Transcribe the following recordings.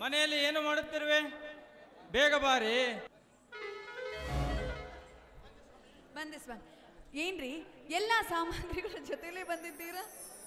ಮನೆಯಲ್ಲಿ ಏನು ಮಾಡುತ್ತಿರುವೆ ಬೇಗ ಬಾರಿ ಬಂದೆ ಸ್ವಾಮಿ ಏನ್ರಿ ಎಲ್ಲಾ ಸಾಮಗ್ರಿಗಳ ಜೊತೆಲೇ ಬಂದಿದ್ದೀರಾ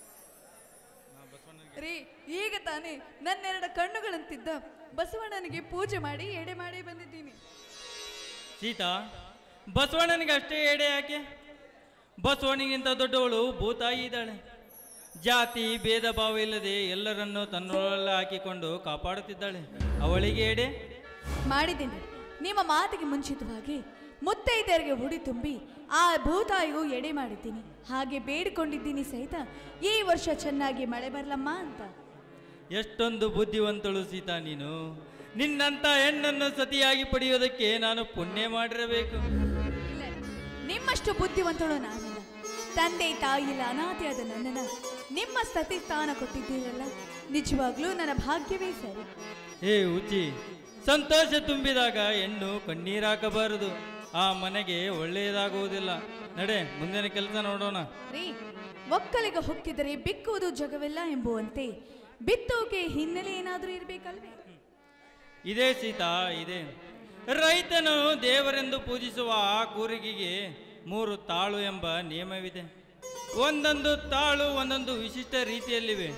ರೀ ಈಗ ತಾನೇ ನನ್ನೆರಡು ಕಣ್ಣುಗಳಂತಿದ್ದ ಬಸವಣ್ಣನಿಗೆ ಪೂಜೆ ಮಾಡಿ ಎಡೆ ಮಾಡಿ ಬಂದಿದ್ದೀನಿ ಸೀತಾ ಬಸವಣ್ಣನಿಗೆ ಅಷ್ಟೇ ಎಡೆ ಯಾಕೆ ಬಸವಣ್ಣನಿಗಿಂತ ದೊಡ್ಡವಳು ಭೂತಾಯಿ ಇದ್ದಾಳೆ ಜಾತಿ ಭೇದ ಭಾವ ಇಲ್ಲದೆ ಎಲ್ಲರನ್ನೂ ತನ್ನೊಳಲ್ಲ ಹಾಕಿಕೊಂಡು ಕಾಪಾಡುತ್ತಿದ್ದಾಳೆ ಅವಳಿಗೆ ಎಡೆ ಮಾಡಿದ್ದೀನಿ ನಿಮ್ಮ ಮಾತಿಗೆ ಮುಂಚಿತವಾಗಿ ಮುತ್ತೈದೆಯರಿಗೆ ಹುಡಿ ತುಂಬಿ ಆ ಭೂತಾಯಿಗೂ ಎಡೆ ಮಾಡಿದ್ದೀನಿ ಹಾಗೆ ಬೇಡಿಕೊಂಡಿದ್ದೀನಿ ಸಹಿತ ಈ ವರ್ಷ ಚೆನ್ನಾಗಿ ಮಳೆ ಬರಲಮ್ಮ ಅಂತ ಎಷ್ಟೊಂದು ಬುದ್ಧಿವಂತಳು ಸೀತಾ ನೀನು ನಿನ್ನಂತ ಹೆಣ್ಣನ್ನು ಸತಿಯಾಗಿ ಪಡೆಯೋದಕ್ಕೆ ನಾನು ಪುಣ್ಯ ಮಾಡಿರಬೇಕು ಇಲ್ಲ ನಿಮ್ಮಷ್ಟು ಬುದ್ಧಿವಂತಳು ನಾನಿಲ್ಲ ತಂದೆ ತಾಯಿ ಇಲ್ಲ ಅನಾಥೆಯಾದ ನನ್ನನ್ನ ನಿಮ್ಮ ಸತಿ ಸ್ಥಾನ ಕೊಟ್ಟಿದ್ದೀರಲ್ಲ ನಿಜವಾಗ್ಲೂ ನನ್ನ ಭಾಗ್ಯವೇ ಸರಿ ಏ ಉಚ್ಚಿ ಸಂತೋಷ ತುಂಬಿದಾಗ ಹೆಣ್ಣು ಕಣ್ಣೀರಾಕಬಾರದು ಆ ಮನೆಗೆ ಒಳ್ಳೆಯದಾಗುವುದಿಲ್ಲ ನಡೆ ಮುಂದಿನ ಕೆಲಸ ನೋಡೋಣ ರೀ ಒಕ್ಕಲಿಗ ಹೊಕ್ಕಿದರೆ ಬಿಕ್ಕುವುದು ಜಗವೆಲ್ಲ ಎಂಬುವಂತೆ ಬಿತ್ತೋಕೆ ಹಿನ್ನೆಲೆ ಏನಾದರೂ ಇರಬೇಕಲ್ವೇ ಇದೇ ಸೀತಾ ಇದೆ ರೈತನು ದೇವರೆಂದು ಪೂಜಿಸುವ ಆ ಕೂರಿಗೆಗೆ ಮೂರು ತಾಳು ಎಂಬ ನಿಯಮವಿದೆ ಒಂದೊಂದು ತಾಳು ಒಂದೊಂದು ವಿಶಿಷ್ಟ ರೀತಿಯಲ್ಲಿವೆ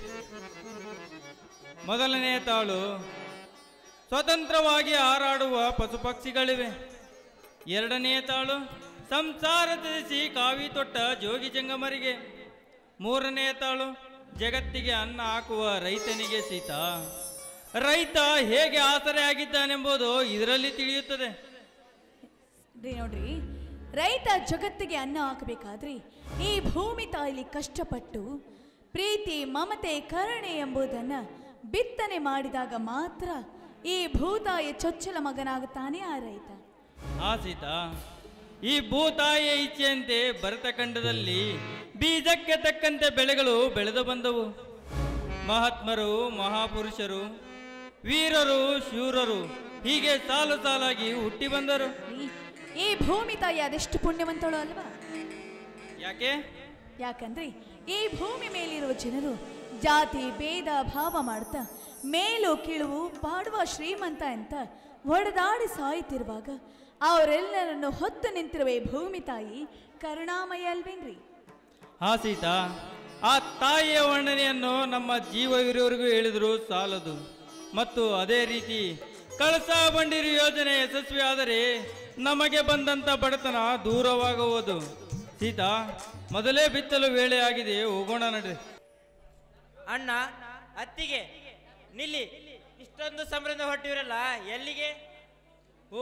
ಮೊದಲನೆಯ ತಾಳು ಸ್ವತಂತ್ರವಾಗಿ ಹಾರಾಡುವ ಪಶು ಪಕ್ಷಿಗಳಿವೆ ಎರಡನೆಯ ತಾಳು ಸಂಸಾರ ತ್ಯಜಿಸಿ ಕಾವಿ ತೊಟ್ಟ ಜೋಗಿ ಜಂಗಮರಿಗೆ ಮೂರನೆಯ ತಾಳು ಜಗತ್ತಿಗೆ ಅನ್ನ ಹಾಕುವ ರೈತನಿಗೆ ಸೀತಾ ರೈತ ಹೇಗೆ ಆಸರೆ ಆಗಿದ್ದಾನೆಂಬುದು ಇದರಲ್ಲಿ ತಿಳಿಯುತ್ತದೆ ರೀ ನೋಡ್ರಿ ರೈತ ಜಗತ್ತಿಗೆ ಅನ್ನ ಹಾಕಬೇಕಾದ್ರೆ ಈ ಭೂಮಿ ತಾಯಿಲಿ ಕಷ್ಟಪಟ್ಟು ಪ್ರೀತಿ ಮಮತೆ ಕರುಣೆ ಎಂಬುದನ್ನ ಬಿತ್ತನೆ ಮಾಡಿದಾಗ ಮಾತ್ರ ಈ ಭೂತಾಯಿಯ ಚೊಚ್ಚಲ ಮಗನಾಗುತ್ತಾನೆ ಆ ರೈತ ಆ ಸೀತಾ ಈ ಭೂತಾಯಿಯ ಇಚ್ಛೆಯಂತೆ ಭರತಖಂಡದಲ್ಲಿ ಬೀಜಕ್ಕೆ ತಕ್ಕಂತೆ ಬೆಳೆಗಳು ಬೆಳೆದು ಬಂದವು ಮಹಾತ್ಮರು ಮಹಾಪುರುಷರು ವೀರರು ಶೂರರು ಹೀಗೆ ಸಾಲು ಸಾಲಾಗಿ ಹುಟ್ಟಿ ಬಂದರು ಈ- ಈ ಭೂಮಿ ತಾಯಿ ಅದೆಷ್ಟು ಪುಣ್ಯವಂತಳು ಅಲ್ವಾ ಯಾಕೆ ಯಾಕಂದ್ರೆ ಈ ಭೂಮಿ ಮೇಲಿರುವ ಜನರು ಜಾತಿ ಭೇದ ಭಾವ ಮಾಡ್ತಾ ಮೇಲು ಕೀಳುವು ಪಾಡುವ ಶ್ರೀಮಂತ ಅಂತ ಒಡೆದಾಡಿ ಸಾಯುತ್ತಿರುವಾಗ ಅವರೆಲ್ಲರನ್ನು ಹೊತ್ತು ನಿಂತಿರುವ ಈ ಭೂಮಿ ತಾಯಿ ಕರುಣಾಮಯ ಅಲ್ವೇನ್ರಿ ಹಾ ಸೀತಾ ಆ ತಾಯಿಯ ವರ್ಣನೆಯನ್ನು ನಮ್ಮ ಜೀವವಿರುವವರೆಗೂ ಹೇಳಿದರೂ ಸಾಲದು ಮತ್ತು ಅದೇ ರೀತಿ ಕಳಸಾ ಬಂಡೀರು ಯೋಜನೆ ಯಶಸ್ವಿ ಆದರೆ ನಮಗೆ ಬಂದಂತ ಬಡತನ ದೂರವಾಗುವುದು ಸೀತಾ ಮೊದಲೇ ಬಿತ್ತಲು ವೇಳೆ ಆಗಿದೆ ಹೋಗೋಣ ನಡೆ ಅಣ್ಣ ಅತ್ತಿಗೆ ನಿಲ್ಲಿ ಇಷ್ಟೊಂದು ಸಂಭ್ರಮ ಹೊಟ್ಟಿರಲ್ಲ ಎಲ್ಲಿಗೆ ಓ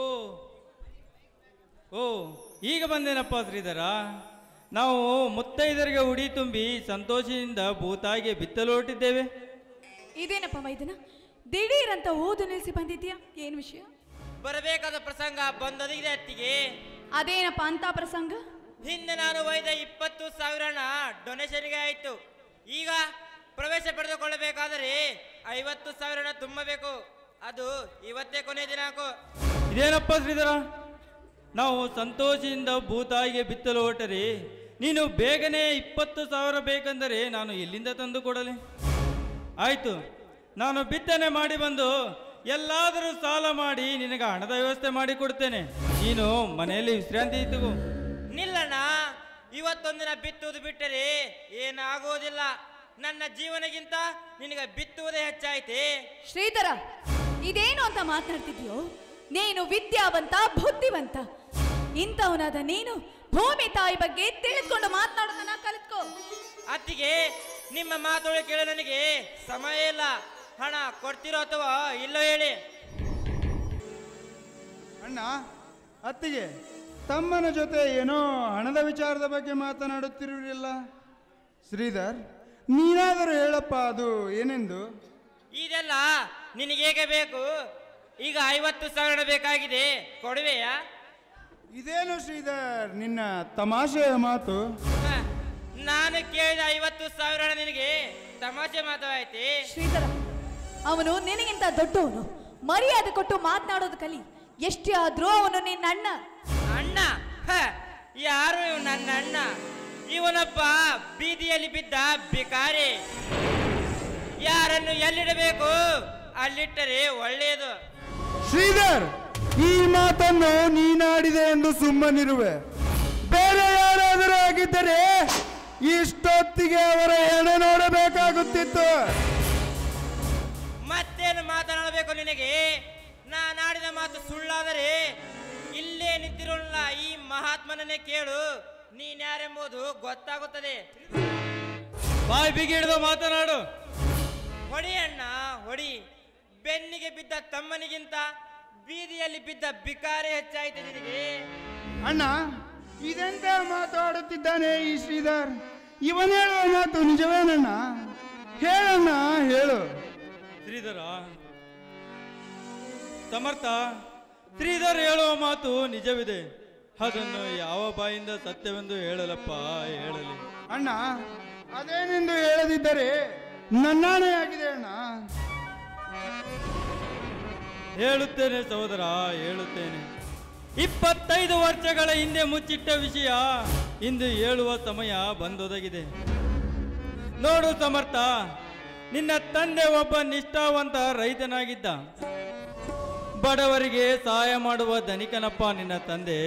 ಓ ಈಗ ಬಂದೇನಪ್ಪ ಶ್ರೀಧರ ನಾವು ಮುತ್ತೈದರಿಗೆ ಉಡಿ ತುಂಬಿ ಸಂತೋಷದಿಂದ ಭೂತಾಯಿಗೆ ಬಿತ್ತಲು ಹೊರಟಿದ್ದೇವೆ ಇದೇನಪ್ಪ ಮೈದನ ದಿಢೀರ್ ಅಂತ ಓದು ನಿಲ್ಲಿಸಿ ಬಂದಿದ್ಯಾ ಏನ್ ವಿಷಯ ಬರಬೇಕಾದ ಪ್ರಸಂಗ ಬಂದೊದಗಿದೆ ಅತ್ತಿಗೆ ಅದೇನಪ್ಪ ಅಂತ ಪ್ರಸಂಗ ಹಿಂದೆ ನಾನು ಒಯ್ದ ಇಪ್ಪತ್ತು ಸಾವಿರ ಹಣ ಡೊನೇಷನ್ಗೆ ಆಯಿತು ಈಗ ಪ್ರವೇಶ ಪಡೆದುಕೊಳ್ಳಬೇಕಾದರೆ ಐವತ್ತು ಸಾವಿರ ಹಣ ತುಂಬಬೇಕು ಅದು ಇವತ್ತೇ ಕೊನೆ ದಿನಾಂಕ ಇದೇನಪ್ಪ ಶ್ರೀಧರ ನಾವು ಸಂತೋಷದಿಂದ ಭೂತಾಯಿಗೆ ಬಿತ್ತಲು ಹೊರಟರೆ ನೀನು ಬೇಗನೆ ಇಪ್ಪತ್ತು ಸಾವಿರ ಬೇಕೆಂದರೆ ನಾನು ಎಲ್ಲಿಂದ ತಂದು ಕೊಡಲಿ ಆಯಿತು ನಾನು ಬಿತ್ತನೆ ಮಾಡಿ ಬಂದು ಎಲ್ಲಾದರೂ ಸಾಲ ಮಾಡಿ ನಿನಗೆ ಹಣದ ವ್ಯವಸ್ಥೆ ಮಾಡಿ ಕೊಡ್ತೇನೆ ನೀನು ಮನೆಯಲ್ಲಿ ವಿಶ್ರಾಂತಿ ತಗೋ ನಿಲ್ಲಣ್ಣ ಇವತ್ತೊಂದಿನ ಬಿತ್ತುವುದು ಬಿಟ್ಟರೆ ಏನಾಗುವುದಿಲ್ಲ ನನ್ನ ಜೀವನಗಿಂತ ನಿನಗೆ ಬಿತ್ತುವುದೇ ಹೆಚ್ಚಾಯ್ತೆ ಶ್ರೀಧರ ಇದೇನು ಅಂತ ಮಾತನಾಡ್ತಿದ್ಯೋ ನೀನು ವಿದ್ಯಾವಂತ ಬುದ್ಧಿವಂತ ಇಂಥವನಾದ ನೀನು ಭೂಮಿ ತಾಯಿ ಬಗ್ಗೆ ತಿಳಿದುಕೊಂಡು ಮಾತನಾಡೋದನ್ನ ಕಲಿತ್ಕೋ ಅತ್ತಿಗೆ ನಿಮ್ಮ ಮಾತುಗಳು ಕೇಳ ನನಗೆ ಸಮಯ ಇಲ್ಲ ಹಣ ಕೊಡ್ತಿರೋ ಅಥವಾ ಇಲ್ಲೋ ಹೇಳಿ ಅಣ್ಣ ಅತ್ತಿಗೆ ತಮ್ಮನ ಜೊತೆ ಏನೋ ಹಣದ ವಿಚಾರದ ಬಗ್ಗೆ ಮಾತನಾಡುತ್ತಿರುವಿರಲ್ಲ ಶ್ರೀಧರ್ ನೀನಾದರೂ ಹೇಳಪ್ಪ ಅದು ಏನೆಂದು ಇದೆಲ್ಲ ನಿನಗೇಗೆ ಬೇಕು ಈಗ ಐವತ್ತು ಸಾವಿರ ಬೇಕಾಗಿದೆ ಕೊಡುವೆಯಾ ಇದೇನು ಶ್ರೀಧರ್ ನಿನ್ನ ತಮಾಷೆಯ ಮಾತು ಹ, ನಾನು ಕೇಳಿದ ಐವತ್ತು ಸಾವಿರ ಹಣ ನಿನಗೆ ತಮಾಷೆ ಮಾತವಾಯ್ತಿ ಶ್ರೀಧರ ಅವನು ನಿನಗಿಂತ ದೊಡ್ಡವನು ಮರ್ಯಾದೆ ಕೊಟ್ಟು ಮಾತನಾಡೋದು ಕಲಿ ಎಷ್ಟೇ ಆದ್ರೂ ಅವನು ನಿನ್ನ ಅಣ್ಣ ಅಣ್ಣ ಹ, ಯಾರು ಇವ್ ನನ್ನ ಅಣ್ಣ ಇವನೊಬ್ಬ ಬೀದಿಯಲ್ಲಿ ಬಿದ್ದ ಬಿಕಾರಿ ಯಾರನ್ನು ಎಲ್ಲಿಡಬೇಕು ಅಲ್ಲಿಟ್ಟರೆ ಒಳ್ಳೆಯದು ಶ್ರೀಧರ್ ಈ ಮಾತನ್ನು ನೀನಾಡಿದೆ ಎಂದು ಸುಮ್ಮನಿರುವೆ ಬೇರೆ ಯಾರಾದರೂ ಆಗಿದ್ದರೆ ಇಷ್ಟೊತ್ತಿಗೆ ಅವರ ಹೆಣೆ ನೋಡಬೇಕಾಗುತ್ತಿತ್ತು ಮತ್ತೇನು ಮಾತನಾಡಬೇಕು ನಿನಗೆ ನಾನಾಡಿದ ಮಾತು ಸುಳ್ಳಾದರೆ ಇಲ್ಲೇ ನಿಂತಿರೋಲ್ಲ ಈ ಮಹಾತ್ಮನನ್ನೇ ಕೇಳು ನೀನ್ಯಾರೆಂಬುದು ಗೊತ್ತಾಗುತ್ತದೆ ಬಾಯಿ ಬಿಗಿ ಹಿಡಿದು ಮಾತನಾಡು ಹೊಡಿ ಅಣ್ಣ ಹೊಡಿ ಬೆನ್ನಿಗೆ ಬಿದ್ದ ತಮ್ಮನಿಗಿಂತ ಬೀದಿಯಲ್ಲಿ ಬಿದ್ದ ಬಿಕಾರಿ ಹೆಚ್ಚಾಯಿತು ನಿನಗೆ ಅಣ್ಣ ಇದೆಂತ ಮಾತಾಡುತ್ತಿದ್ದಾನೆ ಈ ಶ್ರೀಧರ್ ಇವನ್ ಹೇಳುವ ಮಾತು ನಿಜವೇನಣ್ಣ ಹೇಳಣ್ಣ ಹೇಳು ಶ್ರೀಧರ ಸಮರ್ಥ ಶ್ರೀಧರ್ ಹೇಳುವ ಮಾತು ನಿಜವಿದೆ ಅದನ್ನು ಯಾವ ಬಾಯಿಂದ ಸತ್ಯವೆಂದು ಹೇಳಲಪ್ಪ ಹೇಳಲಿ ಅಣ್ಣ ಅದೇನೆಂದು ಹೇಳದಿದ್ದರೆ ನನ್ನಾಣೆಯಾಗಿದೆ ಅಣ್ಣ ಹೇಳುತ್ತೇನೆ ಸಹೋದರ ಹೇಳುತ್ತೇನೆ ಇಪ್ಪತ್ತೈದು ವರ್ಷಗಳ ಹಿಂದೆ ಮುಚ್ಚಿಟ್ಟ ವಿಷಯ ಇಂದು ಹೇಳುವ ಸಮಯ ಬಂದೊದಗಿದೆ ನೋಡು ಸಮರ್ಥ ನಿನ್ನ ತಂದೆ ಒಬ್ಬ ನಿಷ್ಠಾವಂತ ರೈತನಾಗಿದ್ದ ಬಡವರಿಗೆ ಸಹಾಯ ಮಾಡುವ ಧನಿಕನಪ್ಪ ನಿನ್ನ ತಂದೆ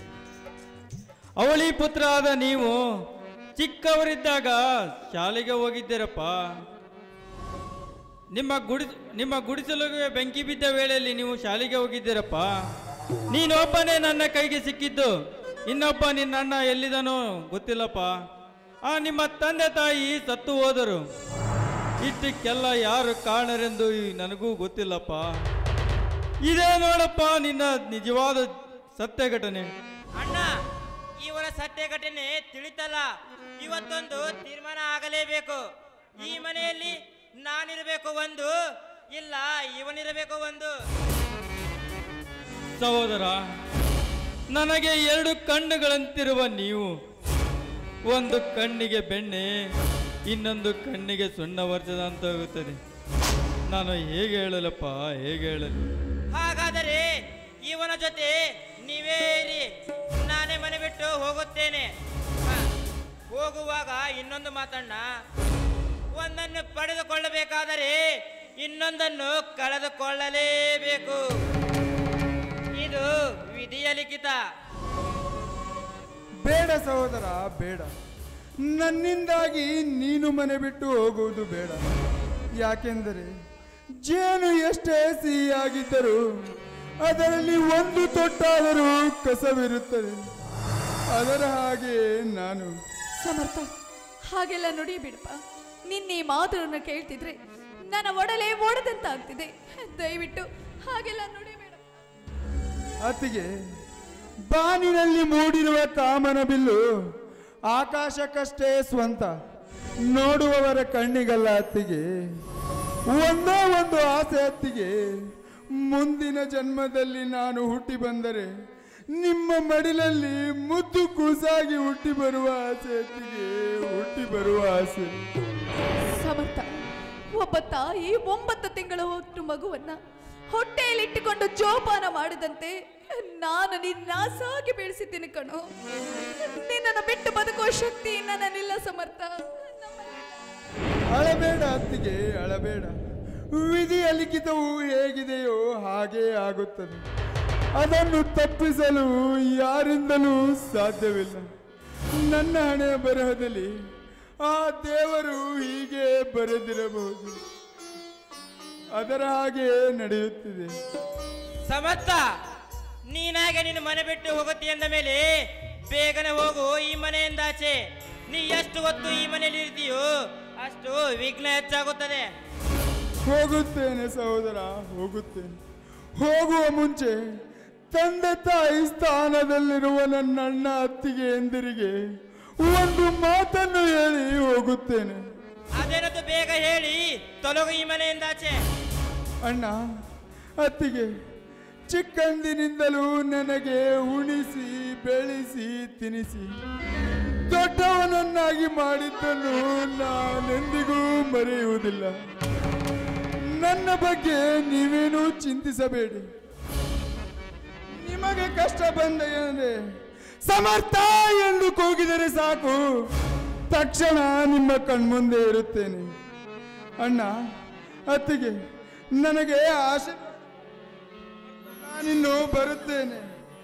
ಅವಳಿ ಪುತ್ರ ಆದ ನೀವು ಚಿಕ್ಕವರಿದ್ದಾಗ ಶಾಲೆಗೆ ಹೋಗಿದ್ದೀರಪ್ಪ ನಿಮ್ಮ ಗುಡಿ ನಿಮ್ಮ ಗುಡಿಸಲಿಗೆ ಬೆಂಕಿ ಬಿದ್ದ ವೇಳೆಯಲ್ಲಿ ನೀವು ಶಾಲೆಗೆ ಹೋಗಿದ್ದೀರಪ್ಪ ನೀನೊಬ್ಬನೇ ನನ್ನ ಕೈಗೆ ಸಿಕ್ಕಿದ್ದು ಇನ್ನೊಬ್ಬ ನಿನ್ನ ಅಣ್ಣ ಎಲ್ಲಿದನೋ ಗೊತ್ತಿಲ್ಲಪ್ಪ ಆ ನಿಮ್ಮ ತಂದೆ ತಾಯಿ ಸತ್ತು ಹೋದರು ಇಷ್ಟಕ್ಕೆಲ್ಲ ಯಾರು ಕಾರಣರೆಂದು ಈ ನನಗೂ ಗೊತ್ತಿಲ್ಲಪ್ಪ ಇದೇ ನೋಡಪ್ಪ ನಿನ್ನ ನಿಜವಾದ ಸತ್ಯ ಘಟನೆ ಅಣ್ಣ ಇವರ ಸತ್ಯ ಘಟನೆ ತಿಳಿತಲ್ಲ ಇವತ್ತೊಂದು ತೀರ್ಮಾನ ಆಗಲೇಬೇಕು ಈ ಮನೆಯಲ್ಲಿ ನಾನಿರಬೇಕು ಒಂದು ಇಲ್ಲ ಇವನಿರಬೇಕು ಒಂದು ಸಹೋದರ ನನಗೆ ಎರಡು ಕಣ್ಣುಗಳಂತಿರುವ ನೀವು ಒಂದು ಕಣ್ಣಿಗೆ ಬೆಣ್ಣೆ ಇನ್ನೊಂದು ಕಣ್ಣಿಗೆ ಸುಣ್ಣ ವರ್ಷದಂತಾಗುತ್ತದೆ ನಾನು ಹೇಗೆ ಹೇಳಲಪ್ಪ ಹೇಗೆ ಹೇಳಲು ಹಾಗಾದರೆ ಇವನ ಜೊತೆ ನೀವೇ ಇರಿ ನಾನೇ ಮನೆ ಬಿಟ್ಟು ಹೋಗುತ್ತೇನೆ ಹ, ಹೋಗುವಾಗ ಇನ್ನೊಂದು ಮಾತಣ್ಣ ಒಂದನ್ನು ಪಡೆದುಕೊಳ್ಳಬೇಕಾದರೆ ಇನ್ನೊಂದನ್ನು ಕಳೆದುಕೊಳ್ಳಲೇಬೇಕು ಇದು ವಿಧಿಯ ಲಿಖಿತ ಬೇಡ ಸಹೋದರ ಬೇಡ ನನ್ನಿಂದಾಗಿ ನೀನು ಮನೆ ಬಿಟ್ಟು ಹೋಗುವುದು ಬೇಡ ಯಾಕೆಂದರೆ ಜೇನು ಎಷ್ಟೇ ಸಿಹಿಯಾಗಿದ್ದರೂ ಅದರಲ್ಲಿ ಒಂದು ತೊಟ್ಟಾದರೂ ಕಸವಿರುತ್ತದೆ ಅದರ ಹಾಗೆ ನಾನು ಸಮರ್ಥ ಹಾಗೆಲ್ಲ ನುಡಿಯಬೇಡಪ್ಪ ನಿನ್ನೆ ಮಾತುಗಳನ್ನು ಕೇಳ್ತಿದ್ರೆ ನನ್ನ ಒಡಲೆ ಒಡೆದಂತಾಗ್ತಿದೆ ದಯವಿಟ್ಟು ಹಾಗೆಲ್ಲ ನುಡಿಬೇಡ ಅತ್ತಿಗೆ ಬಾನಿನಲ್ಲಿ ಮೂಡಿರುವ ಕಾಮನ ಬಿಲ್ಲು ಆಕಾಶಕ್ಕಷ್ಟೇ ಸ್ವಂತ ನೋಡುವವರ ಕಣ್ಣಿಗಲ್ಲ ಅತ್ತಿಗೆ ಒಂದೇ ಒಂದು ಆಸೆ ಅತ್ತಿಗೆ ಮುಂದಿನ ಜನ್ಮದಲ್ಲಿ ನಾನು ಹುಟ್ಟಿ ಬಂದರೆ ನಿಮ್ಮ ಮಡಿಲಲ್ಲಿ ಮುದ್ದು ಕೂಸಾಗಿ ಹುಟ್ಟಿ ಬರುವ ಆಸೆ ಅತ್ತಿಗೆ ಹುಟ್ಟಿ ಬರುವ ಆಸೆ ಸಮರ್ಥ ಒಬ್ಬ ತಾಯಿ ಒಂಬತ್ತು ತಿಂಗಳ ಹೊಟ್ಟು ಮಗುವನ್ನ ಹೊಟ್ಟೆಯಲ್ಲಿಟ್ಟುಕೊಂಡು ಜೋಪಾನ ಮಾಡಿದಂತೆ ನಾನು ನಿನ್ನ ಸಾಗಿ ಬೆಳೆಸಿದ್ದೀನಿ ಕಣೋ ನಿನ್ನನ್ನು ಬಿಟ್ಟು ಬದುಕುವ ಶಕ್ತಿ ನನ್ನಲ್ಲಿಲ್ಲ ಸಮರ್ಥ ನಮ್ಮಲ್ಲಿಲ್ಲ. ಅಳಬೇಡ ಅತ್ತಿಗೆ ಅಳಬೇಡ ವಿಧಿಯ ಲಿಖಿತವು ಹೇಗಿದೆಯೋ ಹಾಗೇ ಆಗುತ್ತದೆ ಅದನ್ನು ತಪ್ಪಿಸಲು ಯಾರಿಂದಲೂ ಸಾಧ್ಯವಿಲ್ಲ ನನ್ನ ಹಣೆಯ ಬರಹದಲ್ಲಿ ಆ ದೇವರು ಹೀಗೆ ಬರೆದಿರಬಹುದು ಅದರ ಹಾಗೆ ನಡೆಯುತ್ತಿದೆ ಸಮರ್ಥ ನೀನಾಗೆ ನೀನು ಮನೆ ಬಿಟ್ಟು ಹೋಗುತ್ತಿ ಅಂದ ಮೇಲೆ ಬೇಗನೆ ಹೋಗು ಈ ಮನೆಯಿಂದ ಆಚೆ ನೀ ಎಷ್ಟು ಹೊತ್ತು ಈ ಮನೆಯಲ್ಲಿ ಇರ್ತೀಯೋ ಅಷ್ಟು ವಿಘ್ನ ಹೆಚ್ಚಾಗುತ್ತದೆ ಹೋಗುತ್ತೇನೆ ಸಹೋದರ ಹೋಗುತ್ತೇನೆ ಹೋಗುವ ಮುಂಚೆ ತಂದೆ ತಾಯಿ ಸ್ಥಾನದಲ್ಲಿರುವ ನನ್ನ ಅಣ್ಣ ಅತ್ತಿಗೆ ಎಂದಿರಿಗೆ ಒಂದು ಮಾತನ್ನು ಹೇಳಿ ಹೋಗುತ್ತೇನೆ ಅದೇನದು ಬೇಗ ಹೇಳಿ ತೊಲಗು ಈ ಮನೆಯಿಂದ ಆಚೆ ಅಣ್ಣ ಅತ್ತಿಗೆ ಚಿಕ್ಕಂದಿನಿಂದಲೂ ನನಗೆ ಉಣಿಸಿ ಬೆಳೆಸಿ ತಿನಿಸಿ ದೊಡ್ಡವನನ್ನಾಗಿ ಮಾಡಿದ್ದನ್ನು ನಾನೆಂದಿಗೂ ಮರೆಯುವುದಿಲ್ಲ ನನ್ನ ಬಗ್ಗೆ ನೀವೇನೂ ಚಿಂತಿಸಬೇಡಿ ನಿಮಗೆ ಕಷ್ಟ ಬಂದರೆ ಸಮರ್ಥ ಎಂದು ಕೂಗಿದರೆ ಸಾಕು ತಕ್ಷಣ ನಿಮ್ಮ ಕಣ್ಮುಂದೆ ಇರುತ್ತೇನೆ ಅಣ್ಣ ಅತ್ತಿಗೆ ನನಗೆ ಆಶೆ ನಾನಿನ್ನು ಬರುತ್ತೇನೆ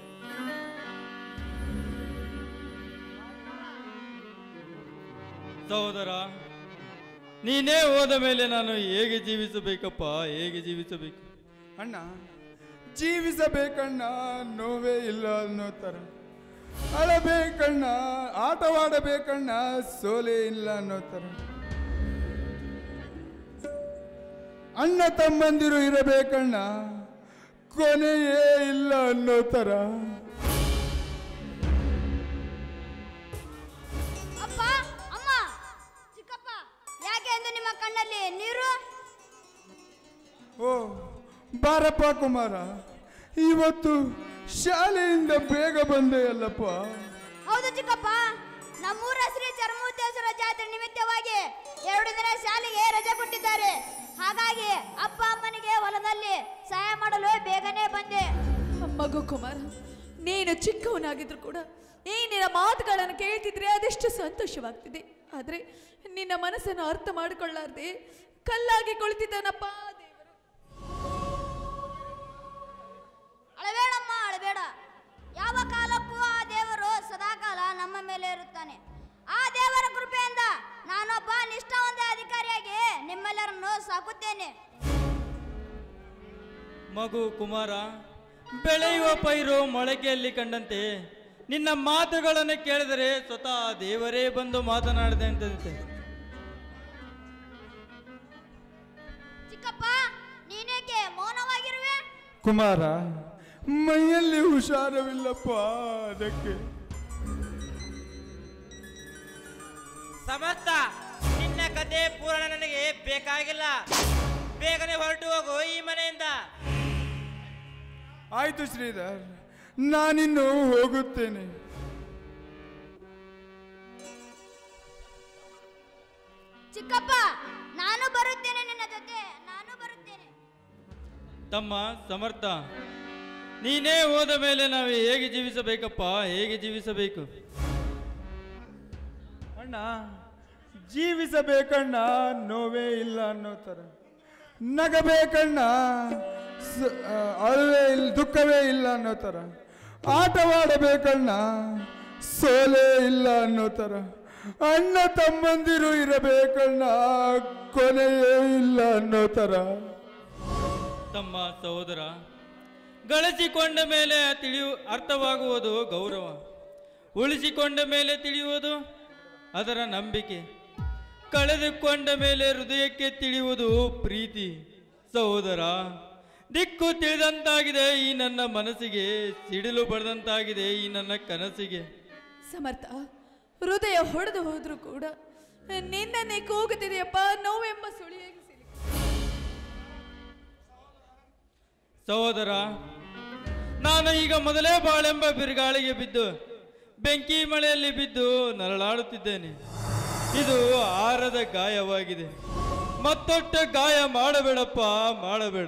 ಸಹೋದರ ನೀನೇ ಹೋದ ಮೇಲೆ ನಾನು ಹೇಗೆ ಜೀವಿಸಬೇಕಪ್ಪ ಹೇಗೆ ಜೀವಿಸಬೇಕು ಅಣ್ಣ ಜೀವಿಸಬೇಕಣ್ಣ ನೋವೇ ಇಲ್ಲ ಅನ್ನೋ ಥರ ಅಳಬೇಕಣ್ಣ ಆಟವಾಡಬೇಕಣ್ಣ ಸೋಲೆ ಇಲ್ಲ ಅನ್ನೋ ಥರ ಅಣ್ಣ ತಮ್ಮಂದಿರು ಇರಬೇಕಣ್ಣ ಕೊನೆಯೇ ಇಲ್ಲ ಅನ್ನೋ ಥರ ಅಪ್ಪ ಅಮ್ಮ ಚಿಕ್ಕಪ್ಪ ಯಾಕೆ ಎಂದು ನಿಮ್ಮ ಕಣ್ಣಲ್ಲಿ ನೀರು ಓ ಬಾರಪ್ಪ ಕುಮಾರ ಇವತ್ತು ಶಾಲೆಯಿಂದ ಬೇಗ ಬಂದೆ ಅಲ್ಲಪ್ಪ ಹೌದು ಚಿಕ್ಕಪ್ಪ ನಮ್ಮೂರ ಶ್ರೀ ಚರ್ಮೂರ್ತೇಶ್ವರ ಜಾತ್ರೆ ನಿಮಿತ್ತವಾಗಿ ಎರಡು ದಿನ ಶಾಲೆಗೆ ರಜೆ ಕೊಟ್ಟಿದ್ದಾರೆ ಹಾಗಾಗಿ ಅಪ್ಪ ಅಮ್ಮನಿಗೆ ಹೊಲದಲ್ಲಿ ಸಹಾಯ ಮಾಡಲು ಬೇಗನೆ ಬಂದೆ ಮಗು ಕುಮಾರ ನೀನು ಚಿಕ್ಕವನಾಗಿದ್ರು ಕೂಡ ಈ ನಿನ್ನ ಮಾತುಗಳನ್ನು ಕೇಳ್ತಿದ್ರೆ ಅದೆಷ್ಟು ಸಂತೋಷವಾಗ್ತಿದೆ ಆದರೆ ನಿನ್ನ ಮನಸ್ಸನ್ನು ಅರ್ಥ ಮಾಡಿಕೊಳ್ಳಾರ್ದೆ ಕಲ್ಲಾಗಿ ಕುಳಿತಿದ್ದಾನಪ್ಪ ದೇವರು ಅಳಬೇಡಮ್ಮ ಅಳಬೇಡ ಯಾವ ಕಾಲಕ್ಕೂ ಆ ದೇವರು ಸದಾಕಾಲ ನಮ್ಮ ಮೇಲೆ ಇರುತ್ತಾನೆ ಆ ದೇವರ ಕೃಪೆಯಿಂದ ನಾನೊಬ್ಬ ನಿಷ್ಠಾವಂತ ಅಧಿಕಾರಿಯಾಗಿ ನಿಮ್ಮೆಲ್ಲರನ್ನು ಸಾಕುತ್ತೇನೆ ಮಗು ಕುಮಾರ ಬೆಳೆಯುವ ಪೈರು ಮೊಳಕೆಯಲ್ಲಿ ಕಂಡಂತೆ ನಿನ್ನ ಮಾತುಗಳನ್ನು ಕೇಳಿದರೆ ಸ್ವತಃ ದೇವರೇ ಬಂದು ಮಾತನಾಡಿದೆ ಅಂತಂತೆ ಚಿಕ್ಕಪ್ಪ ನೀನೇಕೆ ಮೌನವಾಗಿರುವೆ ಕುಮಾರ ಮೈಯಲ್ಲಿ ಹುಷಾರವಿಲ್ಲಪ್ಪ ಅದಕ್ಕೆ ಸಮರ್ಥ ನಿನ್ನ ಕತೆ ಪೂರ್ಣ ನನಗೆ ಬೇಕಾಗಿಲ್ಲ ಬೇಗನೆ ಹೊರಟು ಹೋಗು ಈ ಮನೆಯಿಂದ ಆಯ್ತು ಶ್ರೀಧರ್ ನಾನಿನ್ನು ಹೋಗುತ್ತೇನೆ ಚಿಕ್ಕಪ್ಪ ನಾನು ಬರುತ್ತೇನೆ ನಿನ್ನ ಜೊತೆ ನಾನು ಬರುತ್ತೇನೆ ತಮ್ಮ ಸಮರ್ಥ ನೀನೇ ಹೋದ ಮೇಲೆ ನಾವು ಹೇಗೆ ಜೀವಿಸಬೇಕಪ್ಪ ಹೇಗೆ ಜೀವಿಸಬೇಕು ಅಣ್ಣ ಜೀವಿಸಬೇಕಣ್ಣ ನೋವೇ ಇಲ್ಲ ಅನ್ನೋ ಥರ ನಗಬೇಕಣ್ಣ ಸ- ಆ, ಅಳುವೇ ಇಲ್ಲ ದುಃಖವೇ ಇಲ್ಲ ಅನ್ನೋ ಥರ ಆಟವಾಡಬೇಕಣ್ಣ ಸೋಲೆ ಇಲ್ಲ ಅನ್ನೋ ಥರ ಅಣ್ಣ ತಮ್ಮಂದಿರು ಇರಬೇಕಣ್ಣ ಕೊನೆಯೇ ಇಲ್ಲ ಅನ್ನೋ ಥರ ತಮ್ಮ ಸಹೋದರ ಗಳಿಸಿಕೊಂಡ ಮೇಲೆ ತಿಳಿಯು ಅರ್ಥವಾಗುವುದು ಗೌರವ ಉಳಿಸಿಕೊಂಡ ಮೇಲೆ ತಿಳಿಯುವುದು ಅದರ ನಂಬಿಕೆ ಕಳೆದುಕೊಂಡ ಮೇಲೆ ಹೃದಯಕ್ಕೆ ತಿಳಿಯುವುದು ಪ್ರೀತಿ ಸಹೋದರ ದಿಕ್ಕು ತಿಳಿದಂತಾಗಿದೆ ಈ ನನ್ನ ಮನಸ್ಸಿಗೆ ಸಿಡಿಲು ಬಡದಂತಾಗಿದೆ ಈ ನನ್ನ ಕನಸಿಗೆ ಸಮರ್ಥ ಹೃದಯ ಹೊಡೆದು ಹೋದ್ರೂ ಕೂಡ ನಿನ್ನನ್ನೇ ಕೂಗುತ್ತಿದೆಯಪ್ಪ ನೋವೆಂಬ ಸುಳಿಯಾಗಿ ಸಿಲುಕಿ ಸಹೋದರ ನಾನು ಈಗ ಮೊದಲೇ ಬಾಳೆಂಬ ಬಿರುಗಾಳಿಗೆ ಬಿದ್ದು ಬೆಂಕಿ ಮಳೆಯಲ್ಲಿ ಬಿದ್ದು ನರಳಾಡುತ್ತಿದ್ದೇನೆ ಇದು ಆರದ ಗಾಯವಾಗಿದೆ ಮತ್ತೊಟ್ಟು ಗಾಯ ಮಾಡಬೇಡಪ್ಪ ಮಾಡಬೇಡ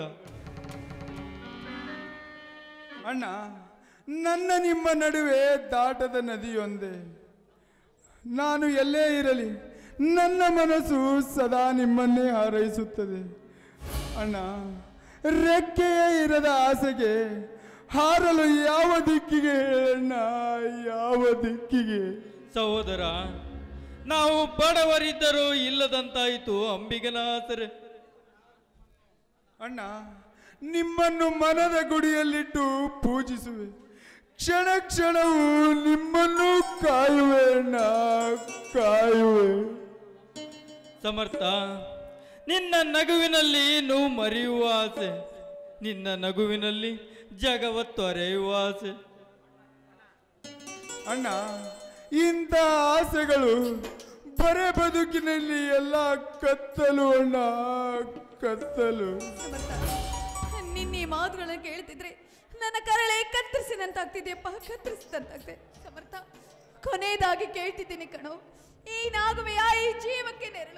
ಅಣ್ಣ ನನ್ನ ನಿಮ್ಮ ನಡುವೆ ದಾಟದ ನದಿಯೊಂದೇ ನಾನು ಎಲ್ಲೇ ಇರಲಿ ನನ್ನ ಮನಸ್ಸು ಸದಾ ನಿಮ್ಮನ್ನೇ ಹಾರೈಸುತ್ತದೆ ಅಣ್ಣ ರೆಕ್ಕೆಯೇ ಇರದ ಆಸೆಗೆ ಹಾರಲು ಯಾವ ದಿಕ್ಕಿಗೆ ಹೇಳಣ್ಣ ಯಾವ ದಿಕ್ಕಿಗೆ ಸಹೋದರ ನಾವು ಬಡವರಿದ್ದರೂ ಇಲ್ಲದಂತಾಯಿತು ಅಂಬಿಗನ ಆಸರೆ ಅಣ್ಣ ನಿಮ್ಮನ್ನು ಮನದ ಗುಡಿಯಲ್ಲಿಟ್ಟು ಪೂಜಿಸುವೆ ಕ್ಷಣ ಕ್ಷಣವೂ ನಿಮ್ಮನ್ನು ಕಾಯುವೆ ಅಣ್ಣ ಕಾಯುವೆ ಸಮರ್ಥ ನಿನ್ನ ನಗುವಿನಲ್ಲಿ ನೋವು ಮರೆಯುವ ಆಸೆ ನಿನ್ನ ನಗುವಿನಲ್ಲಿ ಜಗವ ತೊರೆಯುವ ಆಸೆ ಅಣ್ಣ ಇಂಥ ಆಸೆಗಳು ಬರೇ ಬದುಕಿನಲ್ಲಿ ಎಲ್ಲ ಕತ್ತಲು ಅಣ್ಣ ಕತ್ತಲು ಸಮರ್ಥ ನಿನ್ನೆ ಈ ಮಾತುಗಳನ್ನ ಕೇಳ್ತಿದ್ರೆ ನನ್ನ ಕರಳೆ ಕತ್ತರಿಸಿದಂತಾಗ್ತಿದೆಯಪ್ಪ ಕತ್ತರಿಸಿದಂತಾಗ್ತಿದೆ ಸಮರ್ಥ ಕೊನೆಯದಾಗಿ ಕೇಳ್ತಿದ್ದೀನಿ ಕಣೋ ಈ ನಾಗುವೆಯ ಈ ಜೀವಕ್ಕೆ ನೆರಳು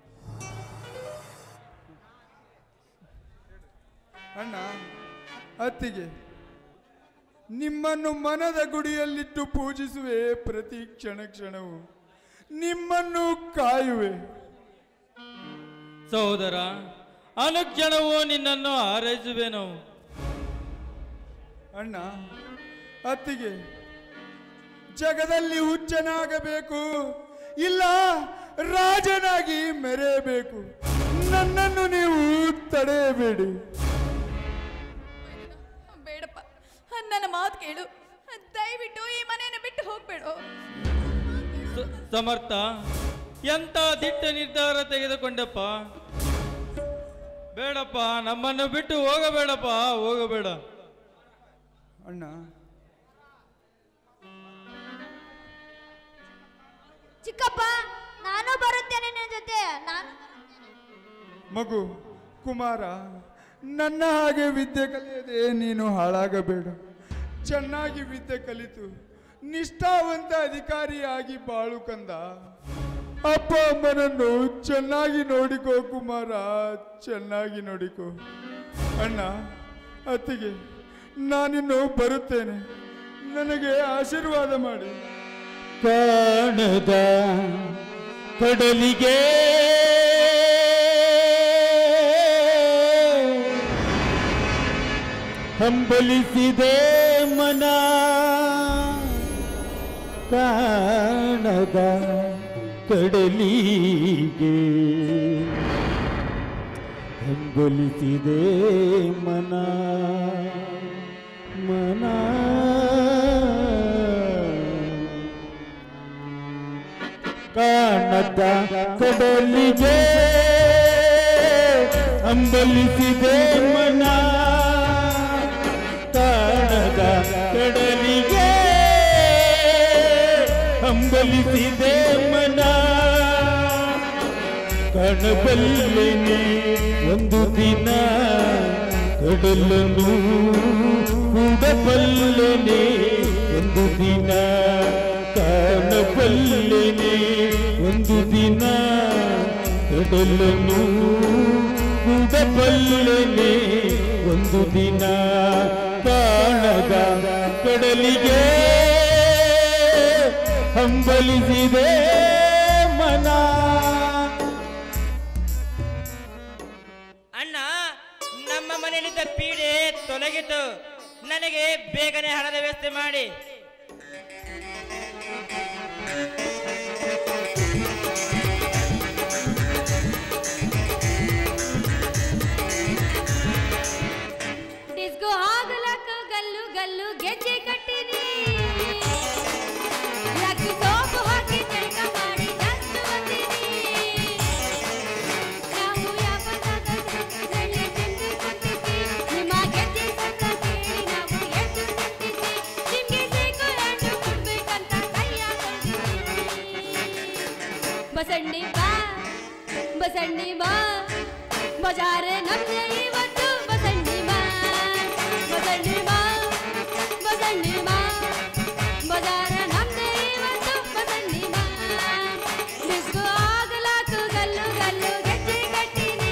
ಅಣ್ಣ ಅತ್ತಿಗೆ ನಿಮ್ಮನ್ನು ಮನದ ಗುಡಿಯಲ್ಲಿಟ್ಟು ಪೂಜಿಸುವೆ ಪ್ರತಿ ಕ್ಷಣ ಕ್ಷಣವು ನಿಮ್ಮನ್ನು ಕಾಯುವೆ ಸಹೋದರ ಅನುಕ್ಷಣವೂ ನಿನ್ನನ್ನು ಹಾರೈಸುವೆನು ಅಣ್ಣ ಅತ್ತಿಗೆ ಜಗದಲ್ಲಿ ಹುಚ್ಚನಾಗಬೇಕು ಇಲ್ಲ ರಾಜನಾಗಿ ಮೆರೆಯಬೇಕು ನನ್ನನ್ನು ನೀವು ತಡೆಯಬೇಡಿ ಬೇಡಪ್ಪ ನನ್ನ ಮಾತು ಕೇಳು ದಯವಿಟ್ಟು ಈ ಮನೆಯನ್ನು ಬಿಟ್ಟು ಹೋಗ್ಬೇಡು ಸ- ಸಮರ್ಥ ಎಂತ ದಿಟ್ಟ ನಿರ್ಧಾರ ತೆಗೆದುಕೊಂಡಪ್ಪ ಬೇಡಪ್ಪ ನಮ್ಮನ್ನು ಬಿಟ್ಟು ಹೋಗಬೇಡಪ್ಪ ಹೋಗಬೇಡ ಅಣ್ಣ ಚಿಕ್ಕಪ್ಪ ನಾನು ಬರುತ್ತೇನೆ ನಿನ್ನ ಜೊತೆ ನಾನು ಮಗು ಕುಮಾರ ನನ್ನ ಹಾಗೆ ವಿದ್ಯೆ ಕಲಿಯದೆ ನೀನು ಹಾಳಾಗಬೇಡ ಚೆನ್ನಾಗಿ ವಿದ್ಯೆ ಕಲಿತು ನಿಷ್ಠಾವಂತ ಅಧಿಕಾರಿಯಾಗಿ ಬಾಳು ಕಂದ ಅಪ್ಪ ಅಮ್ಮನನ್ನು ಚೆನ್ನಾಗಿ ನೋಡಿಕೋ ಕುಮಾರ ಚೆನ್ನಾಗಿ ನೋಡಿಕೋ ಅಣ್ಣ ಅತ್ತಿಗೆ ನಾನಿನ್ನು ಬರುತ್ತೇನೆ ನನಗೆ ಆಶೀರ್ವಾದ ಮಾಡಿ ಕಾಣದ ಕಡಲಿಗೆ ಹಂಬಲಿಸಿದೆ ಮನ ಕಾಣದ ಕಡಲಿಗೆ ಹಂಬಲಿಸಿದೆ ಮನ ಮನ ಕಾಣದ ಕಡಲಿಗೆ ಅಂಬಲಿಸಿದೆ ಮನ ಕಾಣದ ಕಡಲಿಗೆ ಅಂಬಲಿಸಿದೆ ಮನ ಕಾಣಬಲ್ಲೆನೆ ಒಂದು ದಿನ ಕಡಲನ್ನು ಕೂಡಬಲ್ಲೆನೆ ಒಂದು ದಿನ ಕಾಣಬಲ್ಲೆನೆ ಒಂದು ದಿನ ಕಡಲನ್ನು ಕೂಡಬಲ್ಲೆನೆ ಒಂದು ದಿನ ಕಾಣದ ಕಡಲಿಗೆ ಹಂಬಲಿಸಿದೆ ಮನ ಅಣ್ಣ ನಮ್ಮ ಮನೆಯಲ್ಲಿದ್ದ ಪೀಡೆ ತೊಲಗಿತು ನನಗೆ ಬೇಗನೆ ಹಣದ ವ್ಯವಸ್ಥೆ ಮಾಡಿ ಡಿಸ್ಕೋ ಆಗಲಕ್ಕ ಗಲ್ಲು ಗಲ್ಲು ಗೆಜ್ಜೆ ಕಟ್ಟಿನಿ ಲಕ್ಕು ಸೋಪು ಹಾಕಿ ಜಳಕ ಮಾಡಿ ಜಾಸ್ತಿ ಬಂದಿನಿ ನಾವು ಯಾವತ್ತಾದ ಸಕ್ಕದಲ್ಲಿ ಚೆಂಡು ಕೊಟ್ಟಿದ್ವಿ ನಿಮ್ಮ ಗೆಜ್ಜೆ ಸತ್ತ ಕೇಳಿ ನಾವು ಎದ್ದು ನಿಂತಿದ್ವಿ ನಿಮ್ಗೆ ಸೇಕು ಹಣ್ಣು ಕೊಡ್ಬೇಕಂತ ಕೈಯ ಬಸಣ್ಣಿ ಬಾ ಬಸಣ್ಣಿ ಬಾ ಬಜಾರ ನಮ್ದೆ ಇವತ್ತು ಬಸಣ್ಣಿ ಬಾ ಬಸಣ್ಣಿ ಬಾ ಬಸಣ್ಣಿ ಬಾ ಬಜಾರ ನಮ್ದೆ ಇವತ್ತು ಬಸಣ್ಣಿ ಬಾ ಡಿಸ್ಕೋ ಆಗಲಾಕು ಗಲ್ಲು ಗಲ್ಲು ಗೆಜ್ಜೆ ಕಟ್ಟಿನಿ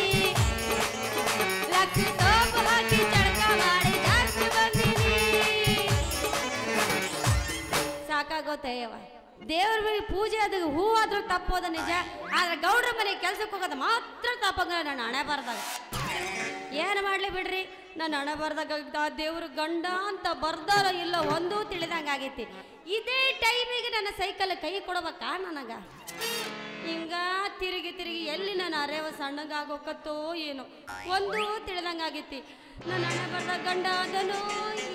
ಲಕ್ಷ ಸೋಪು ಹಾಕಿ ಚಳಕ ಮಾಡಿ ಜಾಸ್ತಿ ಬಂದಿನಿ ಸಾಕಾಗೋತಯ್ಯವ ದೇವ್ರ ಮನೆಗೆ ಪೂಜೆ ಅದು ಹೂ ಆದ್ರೂ ತಪ್ಪೋದ ನಿಜ ಆದ್ರೆ ಗೌಡ್ರ ಮನೆಗೆ ಕೆಲ್ಸಕ್ಕೆ ಹೋಗೋದು ಮಾತ್ರ ತಪ್ಪಂಗ ನನ್ನ ಹಣೆ ಬರ್ದಾಗ ಏನು ಮಾಡ್ಲಿ ಬಿಡ್ರಿ ನನ್ನ ಹಣೆ ಬರ್ದಾಗ ಆ ದೇವ್ರ ಗಂಡ ಅಂತ ಬರ್ದಾರ ಇಲ್ಲ ಒಂದೂ ತಿಳಿದಂಗ ಆಗೈತಿ ಇದೇ ಟೈಮಿಗೆ ನನ್ನ ಸೈಕಲ್ ಕೈ ಕೊಡ್ಬೇಕಾ ನನಗ ಹಿಂಗ ತಿರುಗಿ ತಿರುಗಿ ಎಲ್ಲಿ ನನ್ನ ಅರೆವ ಸಣ್ಣಗಾಗೋಕತ್ತೋ ಏನೋ ಒಂದೂ ತಿಳಿದಂಗ ಆಗೈತಿ ನನ್ನ ಹಣೆ ಬರ್ದಾಗ ಗಂಡ ಅದನೋ ಇಲ್ಲ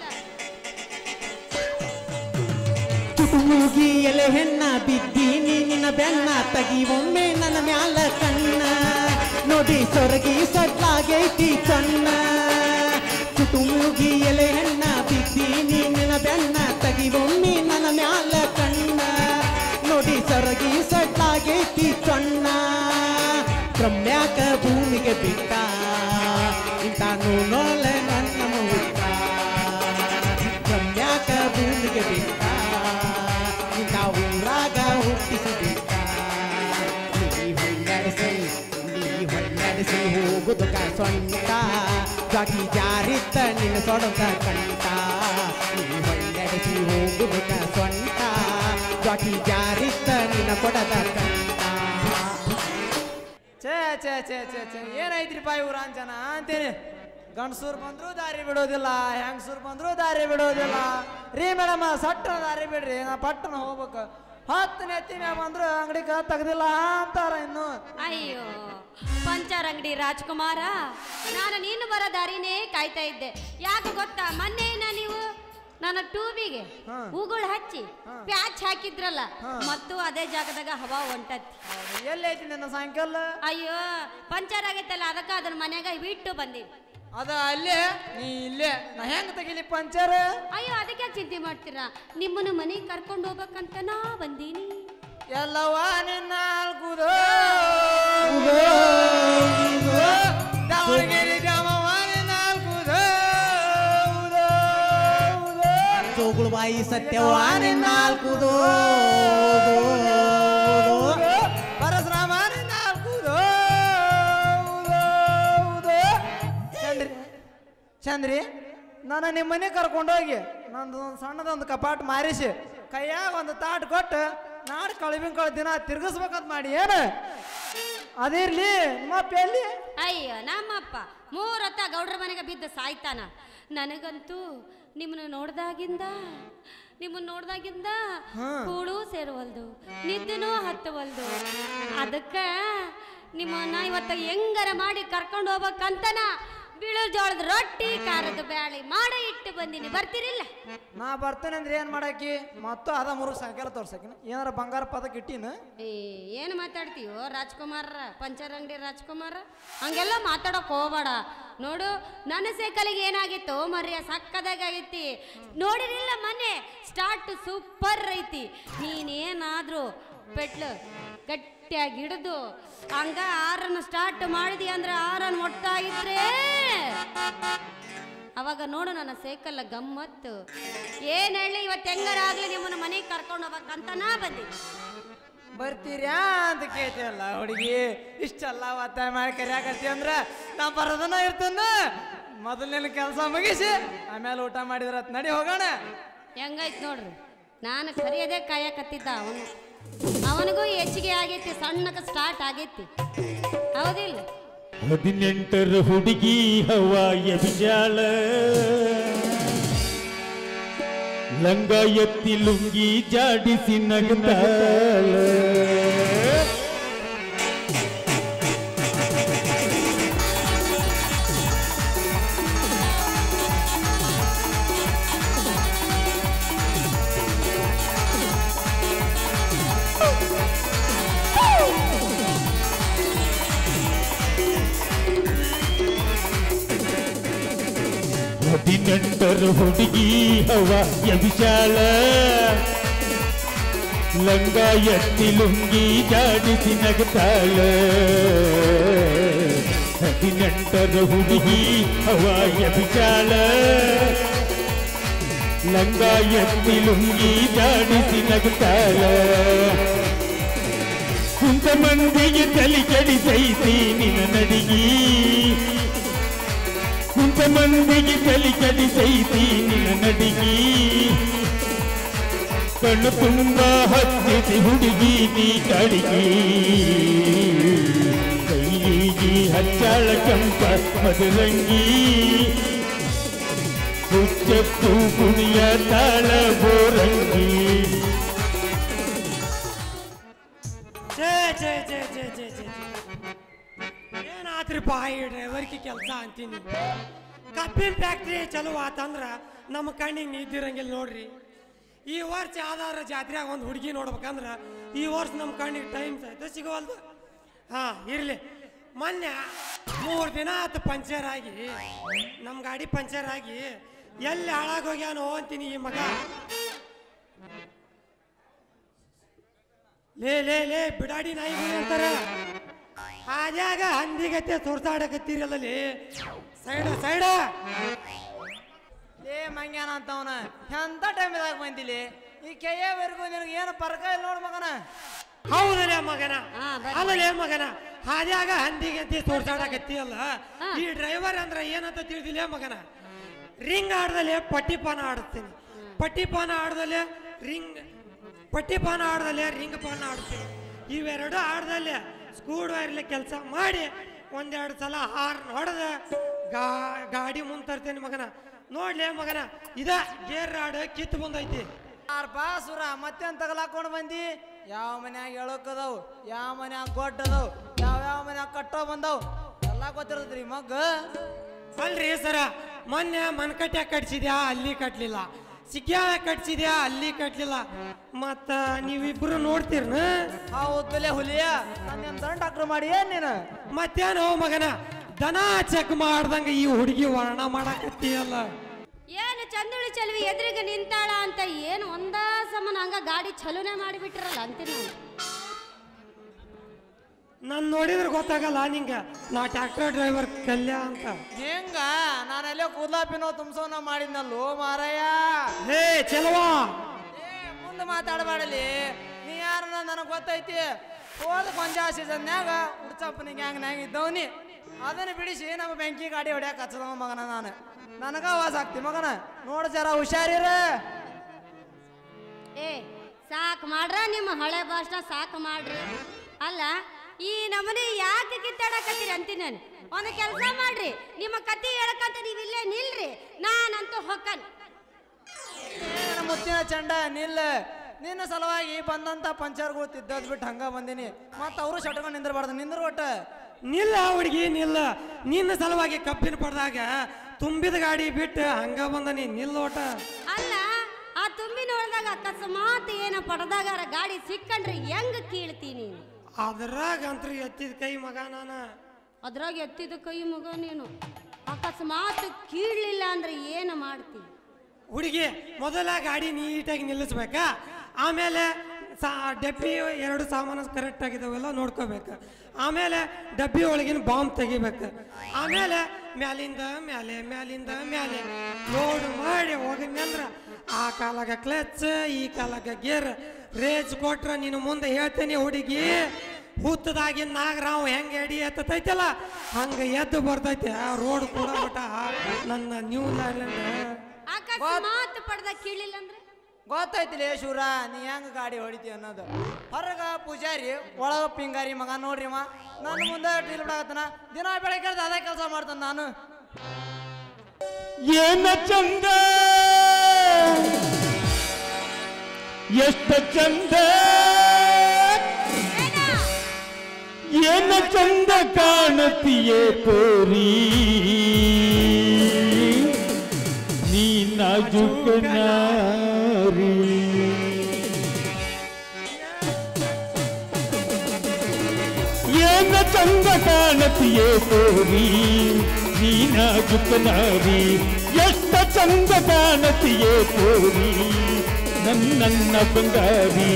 ಚುಟುಮುಗಿ ಎಲೆ ಹೆಣ್ಣ ಬಿದ್ದೀನಿ ನಿನ್ನ ಬೆನ್ನ ತಗಿ ಒಮ್ಮೆ ನನ್ನ ಮ್ಯಾಲ ಕಣ್ಣ ನೋಡಿ ಸೊರಗಿ ಸಡ್ಲಾಗೈತಿ ಕಣ್ಣ ಚುಟುಮುಗಿ ಎಲೆ ಹೆಣ್ಣ ಬಿದ್ದೀನಿ ನಿನ್ನ ಬೆನ್ನ ತಗಿ ಒಮ್ಮೆ ನನ್ನ ಮ್ಯಾಲ ಕಣ್ಣ ನೋಡಿ ಸೊರಗಿ ಸಡ್ಲಾಗೈತಿ ಕಣ್ಣ ಕ್ರಮ್ಯಾಕ ಭೂಮಿಗೆ ಬಿಟ್ಟ ಇಂತ ನೋಲ ನನ್ನ ಮುಟ್ಟ ರಮ್ಯಾಕ ಭೂಮಿಗೆ ಬಿಟ್ಟ ಇಂಥ ಊರಾಗ ಹುಟ್ಟಿಸಿಬಿಟ್ಟ ನೀ ಹೊಳ್ಳಡಿಸಿ ನೀ ಹೊಳ್ಳಡಿಸಿ ಹೋಗುದಕ ಸೊಂಟ ಜಾಗಿ ಜಾರಿತ್ತ ನಿನ್ನ ಸೊಡದ ಕಂಟ ನೀ ಹೊಳ್ಳಡಿಸಿ ಹೋಗುದಕ ಸೊಂಟ ಜಾಗಿ ಜಾರಿತ್ತ ನಿನ್ನ ಕೊಡದ ಕಂಟ ಛೇ ಛೇ ಛೇ ಛೇ ಛೇ ಏನೈತ್ರಿಪ್ಪ ಇವ್ರ ಅಂಜನ ಅಂತೀನಿ ಗಂಡಸೂರ್ ಬಂದ್ರು ದಾರಿ ಬಿಡೋದಿಲ್ಲ ಹೆಂಗಸೂರ್ ಬಂದ್ರು ದಾರಿ ಬಿಡೋದಿಲ್ಲ ರೀ ಮೇಡಮ್ ಸಟ್ಟ ದಾರಿ ಬಿಡ್ರಿ ನಾ ಪಟ್ಟಣ ಹೋಗ್ಬೇಕು ಹತ್ತು ನೆತ್ತಿ ಮ್ಯಾಗ ಬಂದ್ರು ಅಂಗಡಿ ತೆಗ್ದಿಲ್ಲ ಅಂತಾರ ಇನ್ನು ಅಯ್ಯೋ ಪಂಚರ್ ಅಂಗಡಿ ರಾಜ್ಕುಮಾರ ನಾನು ನೀನು ಬರೋ ದಾರಿನೇ ಕಾಯ್ತಾ ಇದ್ದೆ ಯಾಕೆ ಗೊತ್ತಾ ಮೊನ್ನೆನ ನೀವು ನನ್ನ ಟ್ಯೂಬಿಗೆ ಹಾ. ಹೂಗಳು ಹಚ್ಚಿ ಪ್ಯಾಚ್ ಹಾಕಿದ್ರಲ್ಲ ಮತ್ತು ಅದೇ ಜಾಗದಾಗ ಹವಾ ಹೊಂಟತಿ ಎಲ್ಲಿ ಐತಿ ನನ್ನ ಸಾಯಂಕಾಲ ಅಯ್ಯೋ ಪಂಚರ್ ಆಗೈತಲ್ಲ ಅದಕ್ಕೆ ಅದನ್ನ ಮನ್ಯಾಗ ಬಿಟ್ಟು ಬಂದೀನಿ ಅದ ಅಲ್ಲೇ ನೀ ಇಲ್ಲೇ ನಾ ಹೆಂಗ್ ತೆಗಿಲಿ ಪಂಚರ್ ಅಯ್ಯೋ ಅದಕ್ಕೆ ಯಾಕೆ ಚಿಂತೆ ಮಾಡ್ತೀರಾ ನಿಮ್ಮನ್ನು ಮನೆಗೆ ಕರ್ಕೊಂಡು ಹೋಗ್ಬೇಕಂತ ನಾ ಬಂದೀನಿ ಎಲ್ಲವ ನಿನ್ನ ಅಲ್ಕುದೋ ದಾವಣಗೆರೆ ದ್ಯಾಮವ್ವ ನಿನ್ನ ಅಲ್ಕುದೋ ಉದೋ, ಉದೋ. ಜೋಗುಳು ಬಾಯಿ ಸತ್ಯವಾನಿ ನಾಲ್ಕುದು ಪರಶುರಾಮ ನಿನ್ನ ಅಲ್ಕುದೋ ಉದೋ, ಉದೋ. ಚಂದ್ರಿ ಚಂದ್ರಿ ನಾನು ನಿಮ್ಮ ಮನೆ ಕರ್ಕೊಂಡೋಗಿ ನಂದು ಒಂದು ಸಣ್ಣದೊಂದು ಕಪಾಟ್ ಮಾರಿಸಿ ಕೈಯಾಗ ಒಂದು ತಾಟ್ ಕೊಟ್ಟು ನಾಡು ಕಳವಿನ ಕಳ ದಿನ ತಿರ್ಗಿಸ್ಬೇಕಂತ ಮಾಡಿ ಏನು ಅದಿರ್ಲಿ ನಿಮ್ಮಪ್ಪ ಎಲ್ಲಿ ಅಯ್ಯೋ ನಮ್ಮಪ್ಪ ಮೂರೊತ್ತ ಗೌಡ್ರ ಮನೆಗೆ ಬಿದ್ದು ಸಾಯ್ತಾನ ನನಗಂತೂ ನಿಮ್ಮನ್ನ ನೋಡ್ದಾಗಿಂದ ನಿಮ್ಮನ್ನ ನೋಡ್ದಾಗಿಂದ ಕೂಳು ಸೇರುವಲ್ದು ನಿದ್ದೆನೂ ಹತ್ತವಲ್ದು ಅದಕ್ಕ ನಿಮ್ಮನ್ನ ಇವತ್ತ ಹೆಂಗರ ಮಾಡಿ ಕರ್ಕೊಂಡು ಹೋಗ್ಬೇಕಂತನ ಬೀಳು ಜೋಳದ ರೊಟ್ಟಿ ಖಾರದ ಬ್ಯಾಳಿ ಮಾಡಿ ಇಟ್ಟು ಬಂದೀನಿ ಬರ್ತೀರಿಲ್ಲ ನಾ ಬರ್ತೇನೆ ಅಂದ್ರೆ ಏನ್ ಮಾಡಾಕಿ ಮತ್ತು ಅದ ಮೂರು ಸಾಯಂಕಾಲ ತೋರ್ಸಕಿನ ಏನಾರ ಬಂಗಾರ ಪದಕ್ಕೆ ಇಟ್ಟಿನ ಏ ಏನು ಮಾತಾಡ್ತೀವೋ ರಾಜ್ಕುಮಾರ ಪಂಚರ್ ಅಂಗಡಿ ರಾಜ್ಕುಮಾರ ಹಂಗೆಲ್ಲ ಮಾತಾಡಕ್ ಹೋಗ್ಬೇಡ ನೋಡು ನನ್ನ ಸೈಕಲಿಗೆ ಏನಾಗಿತ್ತು ಮರ್ಯ ಸಕ್ಕದಾಗೈತಿ ನೋಡಿರಿಲ್ಲ ಮೊನ್ನೆ ಸ್ಟಾರ್ಟ್ ಸೂಪರ್ ಐತಿ ನೀನೇನಾದ್ರೂ ಪೆಟ್ಲು ಗಟ್ಟಿಯಾಗಿ ಹಿಡಿದು ಹಂಗ ಆರನ್ನು ಸ್ಟಾರ್ಟ್ ಮಾಡಿದಿ ಅಂದ್ರೆ ಆರನ್ನು ಮುಟ್ತಾ ಇದ್ರೆ ಅವಾಗ ನೋಡು ನನ್ನ ಸೈಕಲ್ ಗಮ್ಮತ್ತು ಏನ್ ಹೇಳಿ ಇವತ್ತು ಹೆಂಗಾರಾಗ್ಲಿ ನಿಮ್ಮನ್ನ ಮನೆಗೆ ಕರ್ಕೊಂಡು ಹೋಗ್ಬೇಕಂತ ನಾ ಬಂದಿದ್ದೆ ಬರ್ತೀರ್ಯಾ ಅಂತ ಕೇಳ್ತೀವಲ್ಲ ಹುಡುಗಿ ಇಷ್ಟೆಲ್ಲ ಒತ್ತಾಯ ಮಾಡಿ ಕರಿಯಾಕತ್ತಿ ಅಂದ್ರ ನಾ ಬರೋದನ್ನ ಇರ್ತನ ಮೊದಲನೇನು ಕೆಲಸ ಮುಗಿಸಿ ಆಮೇಲೆ ಊಟ ಮಾಡಿದ್ರ ಆತ್ ನಡಿ ಹೋಗೋಣ ಹೆಂಗೈತ್ ನೋಡ್ರಿ ನಾನು ಕರಿಯದೇ ಕಾಯಕತ್ತಿದ್ದ ಅವನು ಅವನಿಗೂ ಹೆಚ್ಚಿಗೆ ಆಗೈತಿ ಸಣ್ಣಕ್ಕೆ ಸ್ಟಾರ್ಟ್ ಆಗೈತಿ ಹೌದಿಲ್ಲ ಹದಿನೆಂಟರ ಹುಡುಗಿ ಹವಾಯ ಬಿಜಾಳ ಲಂಗ ಎತ್ತಿ ಲುಂಗಿ ಜಾಡಿಸಿ ನಗತಾಳ ಹದಿನೆಂಟರ ಹುಡುಗಿ ಹವಾಯ ಬಿಜಾಳ ಲಂಗ ಎತ್ತಿ ಲುಂಗಿ ಜಾಡಿಸಿ ನಗತಾಳ ಹದಿನೆಂಟರ ಹುಡುಗಿ ಹವಾಯ ಬಿಜಾಳ ಲಂಗ ಎತ್ತಿ ಲುಂಗಿ ಜಾಡಿಸಿ ನಗತಾಳ ಕುಂತ ಮಂದಿಗೆ ತಲೆ ಕೆಡಿಸೈತಿ ನಿನ್ನ ನಡಿಗಿ ಕುಂತ ಮಂದಿಗೆ ತಲೆ ಕೆಡಿಸೈತಿ ನಿನ್ನ ನಡಿಗಿ ಕಣ್ಣು ತುಂಬ ಹತ್ತಿಸಿ ಹುಡುಗಿ ನೀ ಕಡಿಗಿ ಕೈಗಿ ಹಚ್ಚಾಳ ಕೆಂಪ ಮಧುರಂಗಿ ಹುಚ್ಚತ್ತು ಕುಣಿಯ ತಾಳ ಬೋರಂಗಿ ಛೇ ಛೇ ಛೇ ಛೇ ಛೇ ಛೇ ಏನಾತ್ರಿಪ್ಪ ಈ ಡ್ರೈವರ್ಗೆ ಕೆಲಸ ಅಂತೀನಿ ಕಬ್ಬಿನ ಫ್ಯಾಕ್ಟ್ರಿ ಚಲೋ ಆತಂದ್ರ ನಮ್ಮ ಕಣ್ಣಿಗೆ ನಿದ್ದಿರಂಗಿಲ್ಲ ನೋಡ್ರಿ ಈ ವರ್ಷ ಯಾವ್ದಾರ ಜಾತ್ರೆಯಾಗ ಒಂದು ಹುಡುಗಿ ನೋಡ್ಬೇಕಂದ್ರ ಈ ವರ್ಷ ನಮ್ಮ ಕಣ್ಣಿಗೆ ಟೈಮ್ ಸಹಿತ ಸಿಗೋವಲ್ದು ಹಾ ಇರ್ಲಿ ಮೊನ್ನೆ ಮೂರು ದಿನ ಆತು ಪಂಚರ್ ಆಗಿ ನಮ್ಮ ಗಾಡಿ ಪಂಚರ್ ಆಗಿ ಎಲ್ಲಿ ಹಾಳಾಗೋಗ್ಯಾನೋ ಅಂತೀನಿ ಈ ಮಗ ಲೇ ಲೇ ಲೇ ಬಿಡಾಡಿ ನಾಯಿಗಳು ಅಂತಾರ ಹಾದ್ಯಾಗ ಹಂದಿಗತ್ತೆ ತುರ್ತಾಡಕತ್ತೀರಲ್ಲ ಲೇ ಸೈಡ ಸೈಡ ಲೇ ಮಂಗ್ಯಾನ ಅಂತವನ ಎಂತ ಟೈಮ್ದಾಗ ಬಂದಿಲಿ ಈ ಕೆಯ್ಯವರೆಗೂ ನಿನಗೆ ಏನು ಪರಕ ಇಲ್ಲ ನೋಡ್ ಮಗನ ಹೌದಲೇ ಮಗನ ಹಾ, ಬರ್ರಿ. ಅಲ್ಲಲೇ ಮಗನ ಹಾದ್ಯಾಗ ಹಂದಿಗತ್ತೆ ತೋರ್ಸಾಡಕತ್ತೀಯಲ್ಲ ಈ ಡ್ರೈವರ್ ಅಂದ್ರ ಏನಂತ ತಿಳಿದಿಲ್ಲ ಮಗನ ರಿಂಗ್ ಆಡ್ದಲೆ ಪಟ್ಟಿಪಾನ ಆಡುತ್ತೀನಿ ಪಟ್ಟಿಪಾನ ಆಡ್ದಲೆ ರಿಂಗ್ ಪಟ್ಟಿಪಾನ ಆಡ್ದಲೆ ರಿಂಗ್ ಪಾನ ಆಡ್ತೀನಿ ಇವೆರಡು ಆಡ್ದಲೆ ಸ್ಕ್ರೂ ಡ್ರೈವರ್ಲೆ ಕೆಲಸ ಮಾಡಿ ಒಂದೆರಡು ಸಲ ಹಾರ್ನ್ ಹೊಡೆದ ಗಾ ಗಾಡಿ ಮುಂದೆ ತರ್ತೇನೆ ಮಗನ ನೋಡ್ಲೇ ಮಗನ ಇದ ಗೇರ್ ರಾಡ್ ಕಿತ್ತು ಬಂದೈತಿ ಯಾರ್ ಬಾಸುರ ಮತ್ತೇನ್ ತಗಲಾಕೊಂಡ್ ಬಂದಿ ಯಾವ ಮನ್ಯಾಗ ಹೇಳೋಕದವ್ ಯಾವ ಮನ್ಯಾಗ ಗೊಡ್ಡದವ್ ಯಾವ ಯಾವ ಮನ್ಯಾಗ ಕಟ್ಟೋ ಬಂದವ್ ಎಲ್ಲ ಗೊತ್ತಿರ್ತದ್ರಿ ಮಗ್ಗ ಅಲ್ರಿ ಸರ ಮೊನ್ನೆ ಮನ್ಕಟ್ಯಾಗ ಕಟ್ಸಿದ್ಯಾ ಅಲ್ಲಿ ಕಟ್ಲಿಲ್ಲ ಸಿಗ್ಯಾಳ ಕಟ್ಸಿದ್ಯಾ ಅಲ್ಲಿ ಕಟ್ಲಿಲ್ಲ ಮತ್ತ ನೀವಿಬ್ರು ನೋಡ್ತೀರ್ನ ಹೌದಲೆ ಹುಲಿಯ ನಾನೇನ್ ದಂಡ ಡಾಕ್ಟರ್ ಮಾಡಿ ಏನ್ ನೀನು ಮತ್ತೇನೋ ಮಗನ ದನ ಚೆಕ್ ಮಾಡ್ದಂಗ ಈ ಹುಡುಗಿ ವರ್ಣ ಮಾಡಕತ್ತೀಯಲ್ಲ ಏನು ಚಂದುಳಿ ಚೆಲುವಿ ಎದುರಿಗೆ ನಿಂತಾಳ ಅಂತ ಏನು ಒಂದ ಸಮನ ಹಂಗ ಗಾಡಿ ಚಲುನೆ ಮಾಡಿಬಿಟ್ಟಿರಲ್ಲ ಅಂತೀನಿ ನಾನು ನಾನ್ ನೋಡಿದ್ರೆ ಗೊತ್ತಾಗಲ್ಲ ನಿಂಗ ನಾ ಟ್ರ್ಯಾಕ್ಟರ್ ಡ್ರೈವರ್ ಕಲ್ಯ ಅಂತ ಹೆಂಗ ನಾನೆಲ್ಲೋ ಕೂದ್ಲಾಪಿನೋ ತುಂಬಿಸೋನ ಮಾಡಿದ್ನಲ್ಲೋ ಮಾರಯ್ಯ ಹೇ ಚೆಲವಾ ಮುಂದೆ ಮಾತಾಡಬೇಡಲಿ ನೀ ಯಾರನ್ನ ನನಗೆ ಗೊತ್ತೈತಿ ಹೋದ ಕೊಂಜ ಸೀಸನ್ಯಾಗ ಉಡ್ಚಪ್ಪನ ಗ್ಯಾಂಗ್ನಾಗ ಇದ್ದವನಿ ಅದನ್ನ ಬಿಡಿಸಿ ನಮ್ಮ ಬೆಂಕಿ ಗಾಡಿ ಹೊಡ್ಯಾಕ ಹಚ್ಚದವ ಮಗನ ನಾನು ನನಗ ವಾಸ ಆಗ್ತಿ ಮಗನ ನೋಡು ಜರ ಹುಷಾರಿರ ಏ ಸಾಕು ಮಾಡ್ರ ನಿಮ್ಮ ಹಳೆ ಭಾಷಣ ಸಾಕು ಮಾಡ್ರಿ ಅಲ್ಲ ಈ ನಮನೆ ಯಾಕೆ ಕಿತ್ತಾಡಕತ್ತೀರಿ ಅಂತೀನಿ ನಾನು ಒಂದು ಕೆಲಸ ಮಾಡ್ರಿ ನಿಮ್ಮ ಕತಿ ಹೇಳಕಂತ ನೀವು ಇಲ್ಲೇ ನಿಲ್ರಿ ನಾನಂತೂ ಹೊಕ್ಕನ್ ಏನ ಮುತ್ತಿನ ಚಂಡ ನಿಲ್ಲ ನಿನ್ನ ಸಲುವಾಗಿ ಬಂದಂತ ಪಂಚರ್ಗಳು ತಿದ್ದದ್ ಬಿಟ್ಟು ಹಂಗ ಬಂದಿನಿ ಮತ್ತ ಅವರು ಶಟ್ಕೊಂಡು ನಿಂದಿರ್ಬಾರ್ದು ನಿಂದ್ರ ಒಟ್ಟ ನಿಲ್ಲ ಹುಡುಗಿ ನಿಲ್ಲ ನಿನ್ನ ಸಲುವಾಗಿ ಕಬ್ಬಿನ ಪಡೆದಾಗ ತುಂಬಿದ ಗಾಡಿ ಬಿಟ್ಟು ಹಂಗ ಬಂದ ನೀ ನಿಲ್ಲೋಟ ಅಲ್ಲ ಆ ತುಂಬಿ ನೋಡಿದಾಗ ಅಕಸ್ಮಾತ್ ಏನೋ ಪಡೆದಾಗ ಗಾಡಿ ಸಿಕ್ಕಂಡ್ರೆ ಹೆಂಗ್ ಕೀಳ್ತೀನಿ ಅದ್ರಾಗ ಅಂತ್ರ ಎತ್ತಿದ ಕೈ ಮಗ ನಾನ ಅದ್ರಾಗ ಎತ್ತಿದ ಕೈ ಮಗ ನೀನು ಅಕಸ್ಮಾತ್ ಕೀಳ್ಲಿಲ್ಲ ಅಂದ್ರೆ ಏನು ಮಾಡ್ತಿ ಹುಡುಗಿ ಮೊದಲ ಗಾಡಿ ನೀಟಾಗಿ ನಿಲ್ಲಿಸ್ಬೇಕಾ ಆಮೇಲೆ ಸಾ ಡಬ್ಬಿ ಎರಡು ಸಾಮಾನು ಕರೆಕ್ಟ್ ಆಗಿದಾವೆಲ್ಲ ನೋಡ್ಕೋಬೇಕು ಆಮೇಲೆ ಡಬ್ಬಿ ಒಳಗಿನ ಬಾಂಬ್ ತೆಗಿಬೇಕು ಆಮೇಲೆ ಮ್ಯಾಲಿಂದ ಮ್ಯಾಲೆ ಮ್ಯಾಲಿಂದ ಮ್ಯಾಲೆ ಲೋಡ್ ಮಾಡಿ ಹೋಗಿದ್ನಂದ್ರ ಆ ಕಾಲಾಗ ಕ್ಲಚ್ ಈ ಕಾಲಾಗ ಗೇರ್ ರೇಜ್ ಕೊಟ್ರ ನೀನು ಮುಂದೆ ಹೇಳ್ತೇನೆ ಹುಡುಗಿ ಹುತ್ತದಾಗಿನ ನಾಗರಾವ್ ಹೆಂಗೆ ಎಡಿ ಎತ್ತೈತಲ್ಲ ಹಂಗ ಎದ್ದು ಬರ್ತೈತೆ ಆ ರೋಡ್ ಕೂಡ ಮಟ ನನ್ನ ನ್ಯೂ ಲ್ಯಾಂಡ್ ಅಕಸ್ಮಾತ್ ಪಡೆದ ಕೀಳಿಲ್ಲ ಅಂದ್ರೆ ಗೊತ್ತೈತಿಲೇ ಶೂರ ನೀ ಹೆಂಗ ಗಾಡಿ ಹೊಡಿತಿ ಅನ್ನೋದು ಹೊರಗ ಪೂಜಾರಿ ಒಳಗ ಪಿಂಗಾರಿ ಮಗ ನೋಡ್ರಿ ಅವ ನನ್ನ ಮುಂದೆ ಟೀಲ್ ಬಿಡಾಕತ್ತಾನ ದಿನ ಬೆಳಗ್ಗೆ ಎದ್ದು ಅದೇ ಕೆಲಸ ಮಾಡ್ತಾನ ನಾನು ಏನ ಚಂದ ಎಷ್ಟ ಚಂದ ಏನ ಚಂದ ಕಾಣತಿಯೇ ತೋರಿ ನೀ ನಾಜುಕ ನಾರಿ ಏನ ಚಂದ ಕಾಣತಿಯೇ ತೋರಿ ನೀ ನಾಜುಕ ನಾರಿ ಎಷ್ಟ ಚಂದ ಕಾಣತಿಯೇ ತೋರಿ ನನ್ನ ಬಂಗಾರಿ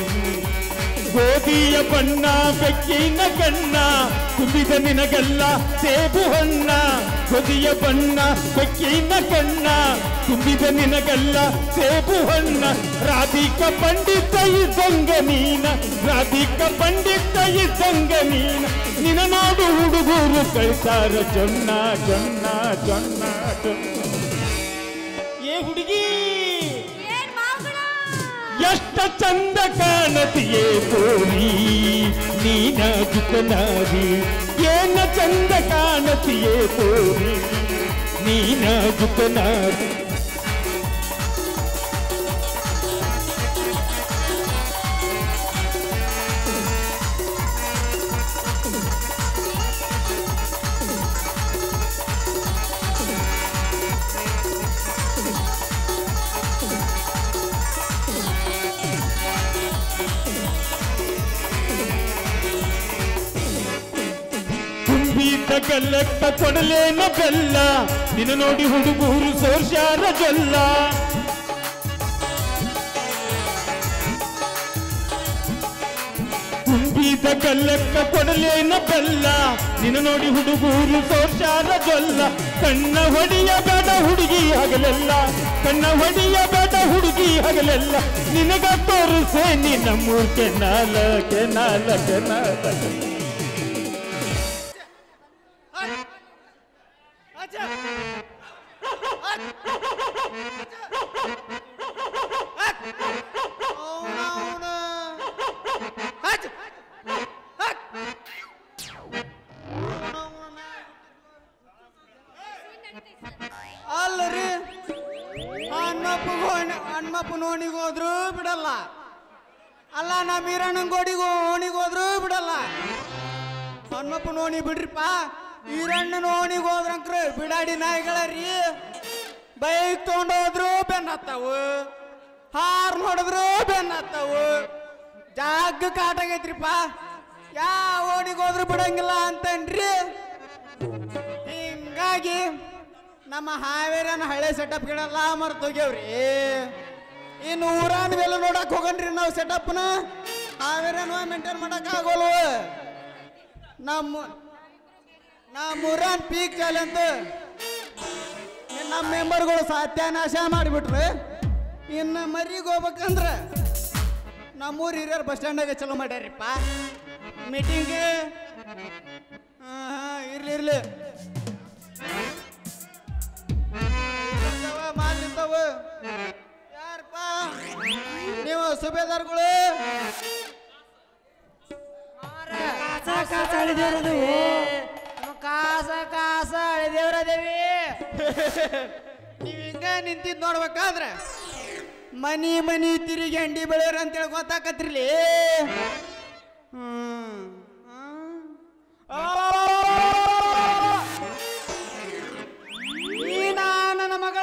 ಗೋಧಿಯ ಬಣ್ಣ ಬೆಕ್ಕಿನ ಕಣ್ಣ ತುಂಬಿದ ನಿನಗಲ್ಲ ಸೇಬು ಹಣ್ಣ ಗೋಧಿಯ ಬಣ್ಣ ಬೆಕ್ಕಿನ ಕಣ್ಣ ತುಂಬಿದ ನಿನಗಲ್ಲ ಸೇಬು ಹಣ್ಣ ರಾಧಿಕ ಪಂಡಿತ ಇದ್ದಂಗ ನೀನ ರಾಧಿಕ ಪಂಡಿತ ಇದ್ದಂಗ ನೀನ ನಿನ ನೋಡು ಹುಡುಗರು ಕಳ್ಸಾರ ಜೊನ್ನ ಜೊನ್ನ ಜೊನ್ನ ಜೊನ್ನ ಏ ಹುಡುಗಿ ಏನ್ ಮಾವುಗಳ ಎಷ್ಟ ಚಂದ ಕಾಣತಿಯೇ ಕೋರಿ ನೀನ ಜುಕನಾರಿ ಏನ ಚಂದ ಕಾಣತಿಯೇ ಕೋರಿ ನೀನ ಜುಕನಾರಿ ತುಂಬಿದ ಗಲ್ಲಕ್ಕ ಕೊಡಲೇನ ಬೆಲ್ಲ ನಿನ್ನ ನೋಡಿ ಹುಡುಗರು ಸೋರ್ಷಾರ ಜೊಲ್ಲ ತುಂಬಿದ ಗಲ್ಲಕ್ಕ ಕೊಡಲೇನ ಬೆಲ್ಲ ನಿನ್ನ ನೋಡಿ ಹುಡುಗರು ಸೋರ್ಷಾರ ಜೊಲ್ಲ ಕಣ್ಣ ಹೊಡಿಯ ಬೇಡ ಹುಡುಗಿ ಹಗಲೆಲ್ಲ ಕಣ್ಣ ಹೊಡಿಯ ಬೇಡ ಹುಡುಗಿ ಹಗಲೆಲ್ಲ ನಿನಗ ತೋರಿಸೆ ನಿನ್ನ ಮೂರ್ಕೆ ನಾಲ ಕೆನಾಲ ಕೆನಾಲ ಹನುಮಪ್ಪನ ಓಣಿಗೆ ಹೋದ್ರು ಬಿಡಲ್ಲ ಅಲ್ಲ ನಮ್ಮ ಈರಣ್ಣನ ಗೋಡಿಗೆ ಓಣಿಗೆ ಹೋದ್ರು ಬಿಡಲ್ಲ ಹನುಮಪ್ಪನ ಓಣಿ ಬಿಡ್ರಿಪ್ಪ ಈರಣ್ಣನ ಓಣಿಗೆ ಹೋದ್ರಂಕ್ರ ಬಿಡಾಡಿ ನಾಯಿಗಳ ರೀ ಬೈಕ್ ತೊಗೊಂಡೋದ್ರು ಬೆನ್ನ ಹತ್ತಾವು ಹಾರ್ ನೋಡಿದ್ರು ಬೆನ್ನ ಹತ್ತಾವು ಜಾಗ ಕಾಟಾಗೈತ್ರಿಪ್ಪ ಯಾವ ಓಣಿಗೆ ಹೋದ್ರು ಬಿಡಂಗಿಲ್ಲ ಅಂತನ್ರಿ ಹಿಂಗಾಗಿ ನಮ್ಮ ಹಾವೇರಿಯನ್ನ ಹಳೆ ಸೆಟಪ್ಗಳೆಲ್ಲ ಮರ್ತೋಗ್ಯವ್ರಿ ಇನ್ನು ಊರಾನ ಮೇಲೆ ನೋಡಕ್ ಹೋಗನ್ರಿ ನಾವು ಸೆಟಪ್ನ ಹಾವೇರಿಯನ್ನ ಮೇಂಟೈನ್ ಮಾಡಕ್ ಆಗೋಲ್ವ ನಮ್ಮ ನಮ್ಮ ಊರಾನ್ ಪೀಕ್ ಚಾಲೆಂತ್ ನಮ್ಮ ಮೆಂಬರ್ಗಳು ಸತ್ಯಾನಾಶ ಮಾಡಿಬಿಟ್ರು ಇನ್ನು ಮರಿಗೆ ಹೋಗ್ಬೇಕಂದ್ರೆ ನಮ್ಮೂರು ಹಿರಿಯರು ಬಸ್ ಸ್ಟ್ಯಾಂಡಾಗ ಚಲೋ ಮಾಡ್ಯಾರಿಪ್ಪ ಮೀಟಿಂಗ್ ಹಾಂ ಹಾಂ ಇರ್ಲಿ ಇರ್ಲಿ ಮಾತಿರ್ತಾವ ಯಾರಪ್ಪ ನೀವು ಸುಬೇದಾರ್ಗಳು ಕಾಸ ಕಾಸ ದೇವ್ರದೇವಿ ನೀವ್ ಹಿಂಗ ನಿಂತಿದ್ ನೋಡ್ಬೇಕಾದ್ರೆ ಮನಿ ಮನಿ ತಿರುಗಿ ಅಂಡಿ ಬೆಳೆಯೋರ ಅಂತೇಳಿ ಗೊತ್ತಾಕತ್ರಿಲಿ ಹ್ಮ್ ನೀನಾ ನನ್ನ ಮಗಳ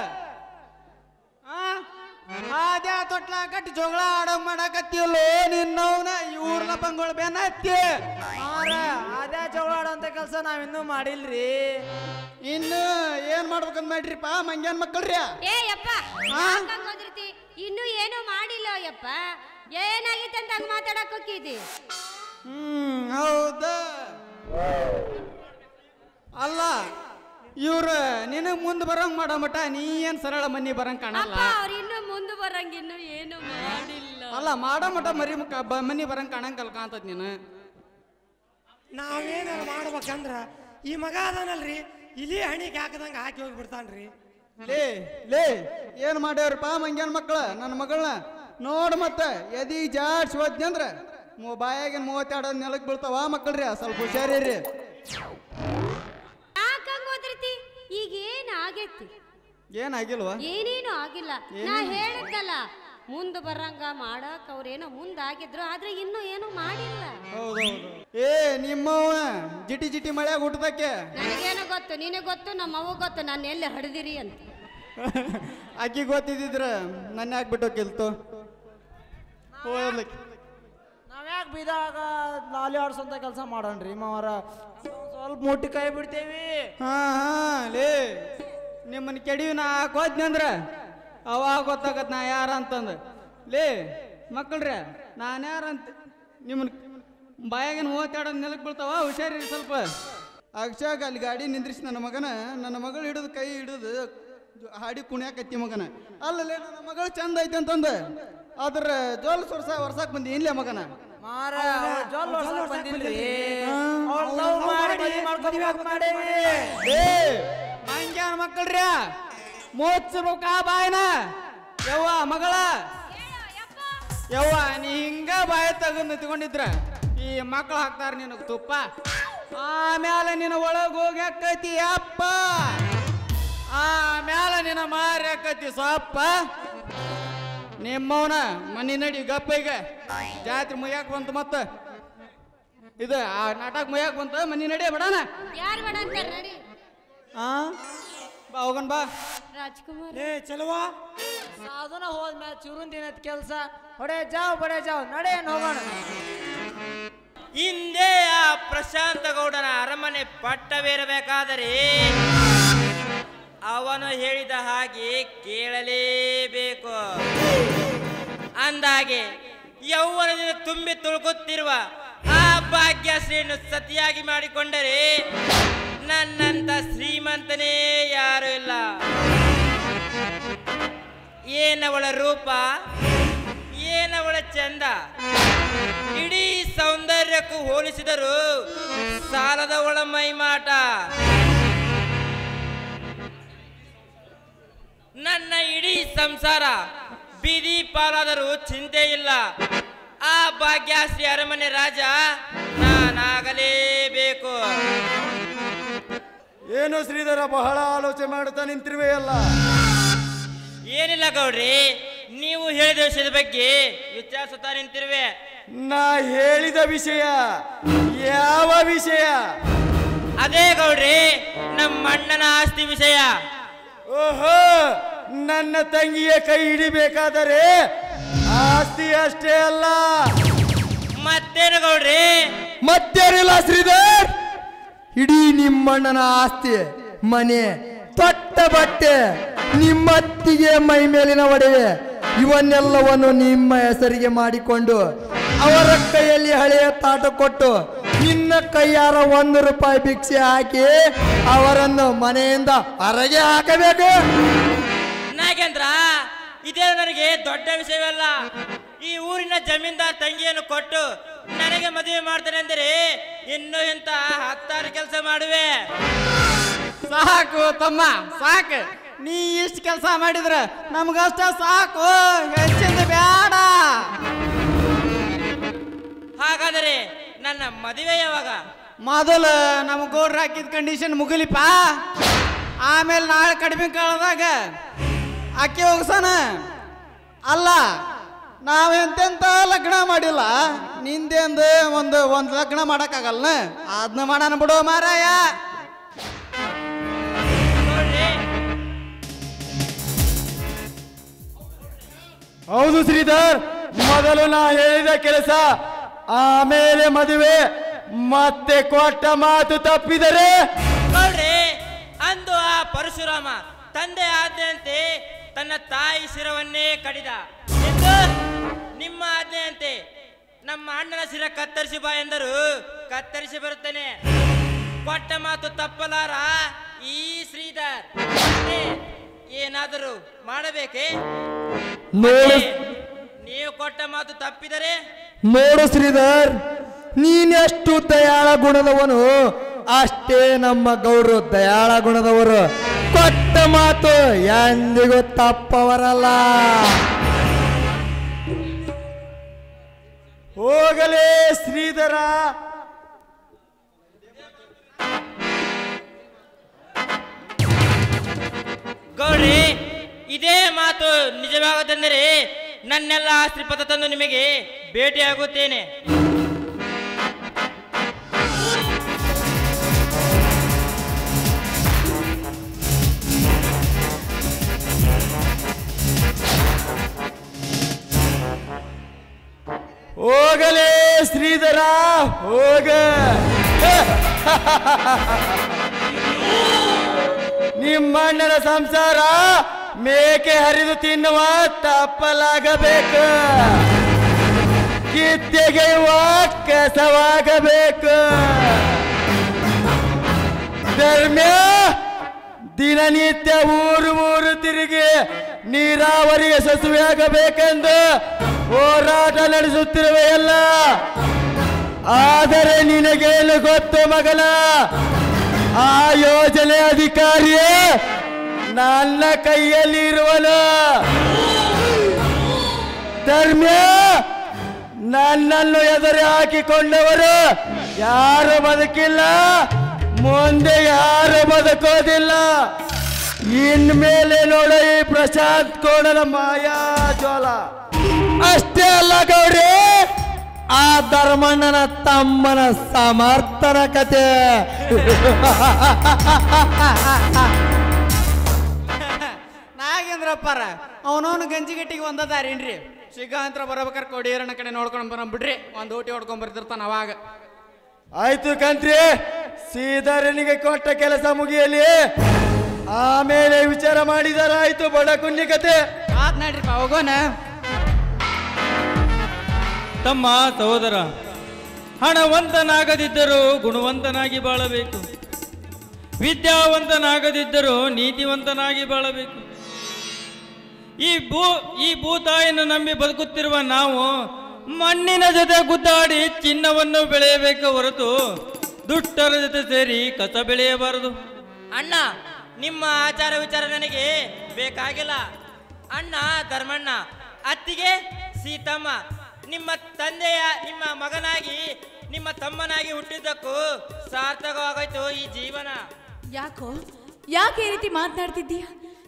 ಆದ್ಯಾ ತೊಟ್ಲ ಕಟ್ಟಿ ಜಗಳ ಆಡೋಂಗ್ ಮಾಡಕತ್ತಿಯಲ್ಲೋ ನಿನ್ನವನ ಇವ್ರನ್ನ ಬಂಗೋಳ ಬೆನ್ನ ಹತ್ತಿ ಅದೇ ಜಗಳ ಆಡೋಂಥ ಕೆಲಸ ನಾವಿನ್ನೂ ಮಾಡಿಲ್ರಿ ಇನ್ನು ಏನ್ ಮಾಡ್ಬೇಕಂತ ಮಾಡ್ರಿಪ್ಪ ಮಂಗ್ಯಾನ್ ಮಕ್ಕಳ್ರಿ ಏ ಯಪ್ಪ ಯಾಕಂಗ್ ಹೋದಿರ್ತಿ ಇನ್ನೂ ಏನೂ ಮಾಡಿಲ್ಲ ಯಪ್ಪ ಏನಾಗಿತ್ತು ಅಂತ ಹಂಗ ಮಾತಾಡಕ್ ಹೋಗಿದ್ದಿ ಹ್ಮ್ ಹೌದ ಅಲ್ಲ ಇವ್ರ ನಿನಗ್ ಮುಂದ್ ಬರಂಗ್ ಮಾಡೋ ಮಟ ನೀ ಏನ್ ಸರಳ ಮನಿ ಬರಂಗ್ ಕಾಣಲ್ಲ ಅಪ್ಪ ಅವ್ರು ಇನ್ನೂ ಮುಂದೆ ಬರಂಗ ಇನ್ನೂ ಏನು ಮಾಡಿಲ್ಲ ಅಲ್ಲ ಮಾಡೋ ಮಟ ಮರಿ ಮುಖ ಬ- ಮನಿ ಬರಂಗ್ ಕಾಣಂಗಲ್ ಕಾಂತದ್ ನೀನು ನಾವೇನಾರು ಮಾಡ್ಬೇಕಂದ್ರ ಈ ಮಗ ಅದಾನಲ್ರಿ ಇಲಿ ಹಣಿಗೆ ಹಾಕದಂಗ ಹಾಕಿ ಹೋಗ್ಬಿಡ್ತಾನ್ರಿ ಲೇ ಲೇ ಏನ್ ಮಾಡ್ಯಾರಪ್ಪ ಮಂಗ್ಯಾನ್ ಮಕ್ಕಳ ನನ್ನ ಮಗಳನ್ನ ನೋಡ್ ಮತ್ತ ಎದಿ ಜಾಡ್ಸ್ ಹೋದ್ನಿ ಅಂದ್ರ ಮೂ ಬಾಯಾಗಿನ ಮೂವತ್ತೆರಡು ನೆಲಕ್ ಬೀಳ್ತಾವ ಮಕ್ಕಳ್ರಿ ಸ್ವಲ್ಪ ಹುಷಾರಿರಿ ಯಾಕಂಗ್ ಹೋದಿರ್ತಿ ಈಗ ಏನ್ ಆಗೈತಿ ಏನಾಗಿಲ್ವಾ ಏನೇನು ಆಗಿಲ್ಲ ನಾ ಏನು? ಹೇಳಿದ್ನಲ್ಲ ಮುಂದ್ ಬರಂಗ ಮಾಡಕ್ ಅವ್ರೇನೋ ಮುಂದ್ ಆಗಿದ್ರು ಆದ್ರೆ ಇನ್ನೂ ಏನು ಮಾಡಿಲ್ಲ ಹೌದೌದು ಏ ನಿಮ್ಮವ ಜಿಟಿ ಜಿಟಿ ಮಳ್ಯಾಗ ಹುಟ್ಟದಕ್ಕೆ ನನಗೇನೋ ಗೊತ್ತು ನಿನಗೆ ಗೊತ್ತು ನಮ್ಮ ಅವ್ವ ಗೊತ್ತು ನಾನು ಎಲ್ಲಿ ಹಡ್ದಿರಿ ಅಂತ ಅಕ್ಕಿ ಗೊತ್ತಿದ್ರ ನನ್ನ ಯಾಕೆ ಬಿಟ್ಟು ಗೆಲ್ತು ಹೋಗ್ಲಿಕ್ಕೆ ನಾವ್ಯಾಕೆ ಬಿದಾಗ ಲಾಲಿ ಆಡ್ಸೋಂಥ ಕೆಲಸ ಮಾಡೋಣ್ರಿ ಮಾವರ ಸ್ವಲ್ಪ ಮುಟ್ಟಿ ಕೈ ಬಿಡ್ತೇವಿ ಹಾ ಹಾ ಲೇ ನಿಮ್ಮನ್ನ ಕೆಡಿವಿ ನಾ ಹಾಕೋದ್ನಿ ಅಂದ್ರ ಅವಾಗ ಗೊತ್ತಾಗತ್ ನಾ ಯಾರ ಅಂತಂದ ಲೇ ಮಕ್ಕಳ್ರೆ ನಾನು ಯಾರಂತ ನಿಮ್ಮನ್ನ ಬಾಯಾಗಿನ ಮೂವತ್ತೆರಡು ನೆಲಕ್ಕೆ ಬೀಳ್ತಾವ ಹುಷಾರಿ ಸ್ವಲ್ಪ ಅಕ್ಷಾಗ ಅಲ್ಲಿ ಗಾಡಿ ನಿಂದ್ರಿಸಿ ನನ್ನ ಮಗನ ನನ್ನ ಮಗಳು ಹಿಡಿದು ಕೈ ಹಿಡಿದು ಹಾಡಿ ಕುಣ್ಯಾಕತ್ತಿ ಮಗನ ಅಲ್ಲಲೇ ನನ್ನ ಮಗಳು ಚಂದ ಐತೆ ಅಂತಂದ ಅದ್ರ ಜೋಲ್ ಸುರ್ಸ ವರ್ಷಕ್ಕೆ ಬಂದಿ ಇಲ್ಲೇ ಮಗನ ಮಾರ ಜೋಲ್ ಹೊಡ್ಸಕ್ ಬಂದಿಲ್ರಿ ಅವ್ಳ್ love ಮಾಡಿ ಮದ್ವೆ ಮಾಡ್ಕೊಬೇಕು ಮಾಡೇವಿ ಏ ಮಂಗ್ಯಾನ ಮಕ್ಕಳ್ರ್ಯ ಮೋಚ್ಬೇಕ ಬಾಯ್ನ ಯವ್ವ ಮಗಳ ಯವ್ವ ನೀ ಹಿಂಗ ಬಾಯಿ ತಗೊಂಡು ನಿಂತ್ಕೊಂಡಿದ್ರ ಈ ಮಕ್ಕಳು ಹಾಕ್ತಾರ ನಿನಗೆ ತುಪ್ಪ ಆಮ್ಯಾಲ ನಿನ್ನ ಒಳಗೆ ಹೋಗಿ ಹಾಕೈತಿ ಅಪ್ಪ ಆಮ್ಯಾಲ ನಿನ್ನ ಮಾರಿ ಹಾಕೈತಿ ಸೊಪ್ಪ ನಿಮ್ಮವನ ಮನಿ ನಡಿ ಗಪ್ಪ ಈಗ ಜಾತ್ರೆ ಮುಯ್ಯಾಕ ಬಂತು ಮತ್ತ ಇದು ಆ ನಾಟಕ ಮುಯ್ಯಾಕ ಬಂತ ಮನಿ ನಡಿ ಬಿಡಣ ಯಾರು ಬೇಡ ಅಂತಾರ ನಡಿ ಆ ಬಾ ಹೋಗನ್ ಬಾ ರಾಜ್ಕುಮಾರ್ ಏ ಚಲವಾ ಸಾಧನ ಹೋದ್ಮ್ಯಾಲ ಚುರುನ್ ದಿನದ ಕೆಲಸ ಹೊಡೆ ಜಾವ್ ಬಡೆ ಜಾವ್ ನಡೆಯನ್ ಹೋಗೋಣ ಹಿಂದೆ ಆ ಪ್ರಶಾಂತ ಗೌಡನ ಅರಮನೆ ಪಟ್ಟವೇರಬೇಕಾದರೆ ಅವನು ಹೇಳಿದ ಹಾಗೆ ಕೇಳಲೇಬೇಕು ಅಂದಾಗೆ ಯೌವನದಿಂದ ತುಂಬಿ ತುಳುಕುತ್ತಿರುವ ಆ ಭಾಗ್ಯಶ್ರೀಯನ್ನು ಸತಿಯಾಗಿ ಮಾಡಿಕೊಂಡರೆ ನನ್ನಂತ ಶ್ರೀಮಂತನೇ ಯಾರು ಇಲ್ಲ ಏನವಳ ರೂಪ ಏನವಳ ಚಂದ ಇಡೀ ಸೌಂದರ್ಯಕ್ಕೂ ಹೋಲಿಸಿದರು ಸಾಲದವಳ ಮೈಮಾಟ ನನ್ನ ಇಡೀ ಸಂಸಾರ ಬೀದಿ ಪಾಲಾದರೂ ಚಿಂತೆ ಇಲ್ಲ ಆ ಭಾಗ್ಯಶ್ರೀ ಅರಮನೆ ರಾಜ ನಾನಾಗಲೇಬೇಕು ಏನು ಶ್ರೀಧರ ಬಹಳ ಆಲೋಚನೆ ಮಾಡುತ್ತಾ ನಿಂತಿರುವೆಯಲ್ಲ ಏನಿಲ್ಲ ಗೌಡ್ರಿ ನೀವು ಹೇಳಿದ ವಿಷಯದ ಬಗ್ಗೆ ವಿಚಾರಿಸುತ್ತಾ ನಿಂತಿರುವೆ ನಾ ಹೇಳಿದ ವಿಷಯ ಯಾವ ವಿಷಯ ಅದೇ ಗೌಡ್ರಿ ನಮ್ಮ ಅಣ್ಣನ ಆಸ್ತಿ ವಿಷಯ ಓಹೋ ನನ್ನ ತಂಗಿಯ ಕೈ ಹಿಡಿಬೇಕಾದರೆ ಆಸ್ತಿ ಅಷ್ಟೇ ಅಲ್ಲ ಮತ್ತೇನು ಗೌಡ್ರಿ ಮತ್ತೇನಿಲ್ಲ ಶ್ರೀಧರ್ ಇಡೀ ನಿಮ್ಮಣ್ಣನ ಆಸ್ತಿ ಮನೆ ತೊಟ್ಟ ಬಟ್ಟೆ ನಿಮ್ಮತ್ತಿಗೆ ಮೈ ಮೇಲಿನ ಒಡವೆ ಇವನ್ನೆಲ್ಲವನ್ನು ನಿಮ್ಮ ಹೆಸರಿಗೆ ಮಾಡಿಕೊಂಡು ಅವರ ಕೈಯಲ್ಲಿ ಹಳೆಯ ತಾಟ ಕೊಟ್ಟು ನಿನ್ನ ಕೈಯಾರ ಒಂದು ರೂಪಾಯಿ ಭಿಕ್ಷೆ ಹಾಕಿ ಅವರನ್ನು ಮನೆಯಿಂದ ಹೊರಗೆ ಹಾಕಬೇಕು ನಾಗೇಂದ್ರ ಇದೇ ನನಗೆ ದೊಡ್ಡ ವಿಷಯವಲ್ಲ ಈ ಊರಿನ ಜಮೀನ್ದಾರ್ ತಂಗಿಯನ್ನು ಕೊಟ್ಟು ನನಗೆ ಮದುವೆ ಮಾಡ್ತಾನೆ ಅಂದರೆ ಇನ್ನು ಇಂತ ಹತ್ತಾರು ಕೆಲಸ ಮಾಡುವೆ ಸಾಕು ತಮ್ಮ ಸಾಕು ನೀ ಇಷ್ಟು ಕೆಲಸ ಮಾಡಿದ್ರ ನಮ್ಗಷ್ಟ ಸಾಕು ಹೆಚ್ಚಿಂದ ಬೇಡ ಹಾಗಾದರೆ ನನ್ನ ಮದುವೆ ಯಾವಾಗ ಮೊದಲು ನಮ್ಮ ಗೌಡ್ರ ಹಾಕಿದ ಕಂಡೀಷನ್ ಮುಗಿಲಿಪ್ಪ ಆಮೇಲೆ ನಾಳೆ ಕಡಿಮೆ ಕಾಲದಾಗ ಅಕ್ಕಿ ಹೋಗ್ಸನ ಅಲ್ಲ ನಾವು ಎಂತೆಂತ ಲಗ್ನ ಮಾಡಿಲ್ಲ ನಿಂದೆಂದು ಒಂದು ಒಂದು ಲಗ್ನ ಮಾಡಕ್ಕಾಗಲ್ಲ ಅದನ್ನ ಮಾಡೋಣ ಬಿಡು ಮಾರಾಯ ಹೌದು ಶ್ರೀಧರ್ ಮೊದಲು ನಾ ಹೇಳಿದ ಕೆಲಸ ಆಮೇಲೆ ಮದುವೆ ಮತ್ತೆ ಕೊಟ್ಟ ಮಾತು ತಪ್ಪಿದರೆ ನೋಡ್ರಿ ಅಂದು ಆ ಪರಶುರಾಮ ತಂದೆ ಆಜ್ಞೆಯಂತೆ ತನ್ನ ತಾಯಿ ಶಿರವನ್ನೇ ಕಡಿದ ಎಂದು ನಿಮ್ಮ ಆಜ್ಞೆಯಂತೆ ನಮ್ಮ ಅಣ್ಣನ ಶಿರ ಕತ್ತರಿಸಿ ಬಾ ಎಂದರು ಕತ್ತರಿಸಿ ಬರುತ್ತೇನೆ ಕೊಟ್ಟ ಮಾತು ತಪ್ಪಲಾರ ಈ ಶ್ರೀಧರ್ ಮತ್ತೆ ಏನಾದರೂ ಮಾಡಬೇಕೇ ನೋಡು ನೀವು ಕೊಟ್ಟ ಮಾತು ತಪ್ಪಿದರೆ ನೋಡು ಶ್ರೀಧರ್ ನೀನೆಷ್ಟು ದಯಾಳ ಗುಣದವನು ಅಷ್ಟೇ ನಮ್ಮ ಗೌಡ್ರು ದಯಾಳ ಗುಣದವರು ಕೊಟ್ಟ ಮಾತು ಎಂದಿಗೂ ತಪ್ಪವರಲ್ಲ ಹೋಗಲೇ ಶ್ರೀಧರ ಗೌರಿ ಇದೇ ಮಾತು ನಿಜವಾಗುತ್ತಂದರೆ ನನ್ನೆಲ್ಲ ಆಸ್ತಿ ಪತ್ರ ತಂದು ನಿಮಗೆ ಭೇಟಿಯಾಗುತ್ತೇನೆ ಹೋಗಲೇ ಶ್ರೀಧರ ಹೋಗ ನಿಮ್ಮಣ್ಣನ ಸಂಸಾರ ಮೇಕೆ ಹರಿದು ತಿನ್ನುವ ತಪ್ಪಲಾಗಬೇಕು ಕಿತ್ತೆಗೆಯುವ ಕೆಸವಾಗಬೇಕು ಧರ್ಮ್ಯ ದಿನನಿತ್ಯ ಊರು ಊರು ತಿರುಗಿ ನೀರಾವರಿಗೆ ಸಸುವೆಯಾಗಬೇಕೆಂದು ಹೋರಾಟ ನಡೆಸುತ್ತಿರುವೆಯಲ್ಲ ಆದರೆ ನಿನಗೇನು ಗೊತ್ತು ಮಗನ ಆ ಯೋಜನೆ ಅಧಿಕಾರಿಯೇ ನನ್ನ ಕೈಯಲ್ಲಿ ಇರುವನು ಧರ್ಮ್ಯ ನನ್ನನ್ನು ಎದುರು ಹಾಕಿಕೊಂಡವರು ಯಾರು ಬದುಕಿಲ್ಲ ಮುಂದೆ ಯಾರು ಬದುಕೋದಿಲ್ಲ ಇನ್ಮೇಲೆ ನೋಡ ಈ ಪ್ರಶಾಂತ್ ಕೋಣನ ಮಾಯಾ ಜೋಲ ಅಷ್ಟೇ ಅಲ್ಲ ಗೌರಿ ಆ ಧರ್ಮಣ್ಣನ ತಮ್ಮನ ಸಮರ್ಥನ ಕತೆ ನಾಗೇಂದ್ರಪ್ಪರ ಅವನವನು ಗಂಜಿಗಟ್ಟಿಗೆ ಒಂದದಾರೇನ್ರಿ ಸಿಗಾಂತ್ರ ಬರ್ಬೇಕಾರೆ ಕೊಡಿಯರನ ಕಡೆ ನೋಡ್ಕೊಂಡು ಬರಂಬಿಡ್ರಿ ಒಂದು ಊಟಿ ಹೊಡ್ಕೊಂಡ್ ಬರ್ತಿರ್ತಾನ ಅವಾಗ ಆಯ್ತು ಕಂತ್ರಿ ಶ್ರೀಧರನಿಗೆ ಕೊಟ್ಟ ಕೆಲಸ ಮುಗಿಯಲಿ ಆಮೇಲೆ ವಿಚಾರ ಮಾಡಿದರಾಯ್ತು ಬಡ ಕುನ್ನಿ ಕತೆ ಆತ್ ನಡ್ರಿಪ್ಪ ಹೋಗೋಣ ತಮ್ಮ ಸಹೋದರ ಹಣವಂತನಾಗದಿದ್ದರೂ ಗುಣವಂತನಾಗಿ ಬಾಳಬೇಕು ವಿದ್ಯಾವಂತನಾಗದಿದ್ದರೂ ನೀತಿವಂತನಾಗಿ ಬಾಳಬೇಕು ಈ ಭೂ ಈ ಭೂತಾಯಿಯನ್ನು ನಂಬಿ ಬದುಕುತ್ತಿರುವ ನಾವು ಮಣ್ಣಿನ ಜೊತೆ ಗುದ್ದಾಡಿ ಚಿನ್ನವನ್ನು ಬೆಳೆಯಬೇಕು ಹೊರತು ದುಷ್ಟರ ಜೊತೆ ಸೇರಿ ಕಸ ಬೆಳೆಯಬಾರದು ಅಣ್ಣ ನಿಮ್ಮ ಆಚಾರ ವಿಚಾರ ನನಗೆ ಬೇಕಾಗಿಲ್ಲ ಅಣ್ಣ ಧರ್ಮಣ್ಣ ಅತ್ತಿಗೆ ಸೀತಮ್ಮ ನಿಮ್ಮ ತಂದೆಯ ನಿಮ್ಮ ಮಗನಾಗಿ ನಿಮ್ಮ ತಮ್ಮನಾಗಿ ಹುಟ್ಟಿದ್ದಕ್ಕೂ ಸಾರ್ಥಕವಾಗೋಯ್ತು ಈ ಜೀವನ ಯಾಕೋ ಯಾಕೆ ಈ ರೀತಿ ಮಾತನಾಡ್ತಿದ್ದೀಯ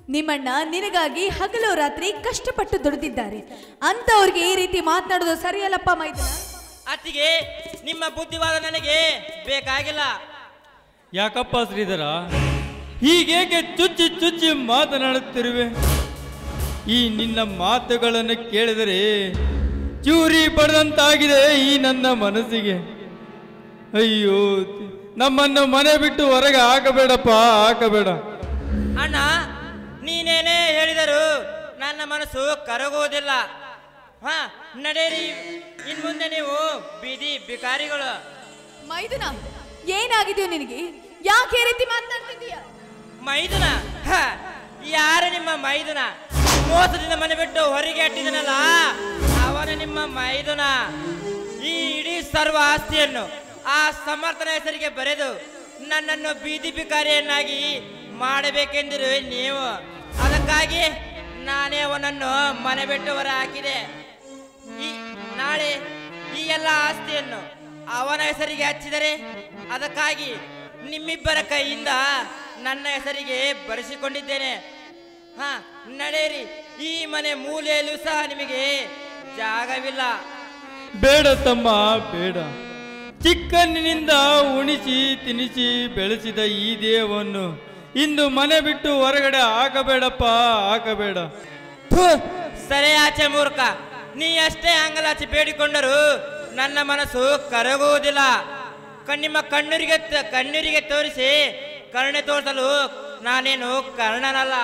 ನಿಮ್ಮಣ್ಣ ನಿನಗಾಗಿ ಹಗಲು ರಾತ್ರಿ ಕಷ್ಟಪಟ್ಟು ದುಡಿದಿದ್ದಾರೆ ಅಂತವ್ರಿಗೆ ಈ ರೀತಿ ಮಾತನಾಡೋದು ಸರಿಯಲ್ಲಪ್ಪ ಮೈದನ ಅತ್ತಿಗೆ ನಿಮ್ಮ ಬುದ್ಧಿವಾದ ನನಗೆ ಬೇಕಾಗಿಲ್ಲ ಯಾಕಪ್ಪ ಶ್ರೀಧರ ಹೀಗೇಕೆ ಚುಚ್ಚಿ ಚುಚ್ಚಿ ಮಾತನಾಡುತ್ತಿರುವೆ ಈ ನಿನ್ನ ಮಾತುಗಳನ್ನು ಕೇಳಿದರೆ ಚೂರಿ ಪಡೆದಂತಾಗಿದೆ ಈ ನನ್ನ ಮನಸ್ಸಿಗೆ ಅಯ್ಯೋ ನಮ್ಮನ್ನು ಮನೆ ಬಿಟ್ಟು ಹೊರಗೆ ಹಾಕಬೇಡಪ್ಪ ಹಾಕಬೇಡ ಅಣ್ಣ ನೀನೇನೇ ಹೇಳಿದರು ನನ್ನ ಮನಸ್ಸು ಕರಗುವುದಿಲ್ಲ ಹಾ ನಡೆಯಿರಿ ಇನ್ ಮುಂದೆ ನೀವು ಬೀದಿ ಬಿಕಾರಿಗಳು ಮೈದುನ ಏನಾಗಿದೆಯೋ ನಿನಗೆ ಯಾಕೆ ಈ ರೀತಿ ಮಾತನಾಡ್ತಿದ್ದೀಯ ಮೈದುನ ಹ, ಯಾರು ನಿಮ್ಮ ಮೈದುನ ಮೋಸದಿಂದ ಮನೆ ಬಿಟ್ಟು ಹೊರಗೆ ಅಟ್ಟಿದನಲ್ಲ ಅವನ ನಿಮ್ಮ ಮೈದುನ ಈ ಇಡೀ ಸರ್ವ ಆಸ್ತಿಯನ್ನು ಆ ಸಮರ್ಥನ ಹೆಸರಿಗೆ ಬರೆದು ನನ್ನನ್ನು ಬೀದಿ ಬಿಕಾರಿಯನ್ನಾಗಿ ಮಾಡಬೇಕೆಂದಿರು ನೀವು ಅದಕ್ಕಾಗಿ ನಾನೇ ಅವನನ್ನು ಮನೆ ಬಿಟ್ಟು ಹೊರ ಹಾಕಿದೆ ಈ ನಾಳೆ ಈ ಎಲ್ಲ ಆಸ್ತಿಯನ್ನು ಅವನ ಹೆಸರಿಗೆ ಹಚ್ಚಿದರೆ ಅದಕ್ಕಾಗಿ ನಿಮ್ಮಿಬ್ಬರ ಕೈಯಿಂದ ನನ್ನ ಹೆಸರಿಗೆ ಬರೆಸಿಕೊಂಡಿದ್ದೇನೆ ಹಾ ನಡೆಯಿರಿ ಈ ಮನೆ ಮೂಲೆಯಲ್ಲೂ ಸಹ ನಿಮಗೆ ಜಾಗವಿಲ್ಲ ಬೇಡ ತಮ್ಮ ಬೇಡ ಚಿಕ್ಕಂದಿನಿಂದ ಉಣಿಸಿ ತಿನಿಸಿ ಬೆಳೆಸಿದ ಈ ದೇಹವನ್ನು ಇಂದು ಮನೆ ಬಿಟ್ಟು ಹೊರಗಡೆ ಹಾಕಬೇಡಪ್ಪ ಹಾಕಬೇಡ ಥು, ಸರಿ ಆಚೆ ಮೂರ್ಖ ನೀ ಅಷ್ಟೇ ಅಂಗಲಾಚೆ ಬೇಡಿಕೊಂಡರೂ ನನ್ನ ಮನಸ್ಸು ಕರಗುವುದಿಲ್ಲ ಕಣ್ಣಿಮ್ಮ ಕಣ್ಣೂರಿಗೆ ತ- ಕಣ್ಣೀರಿಗೆ ತೋರಿಸಿ ಕರುಣೆ ತೋರಿಸಲು ನಾನೇನು ಕರ್ಣನಲ್ಲ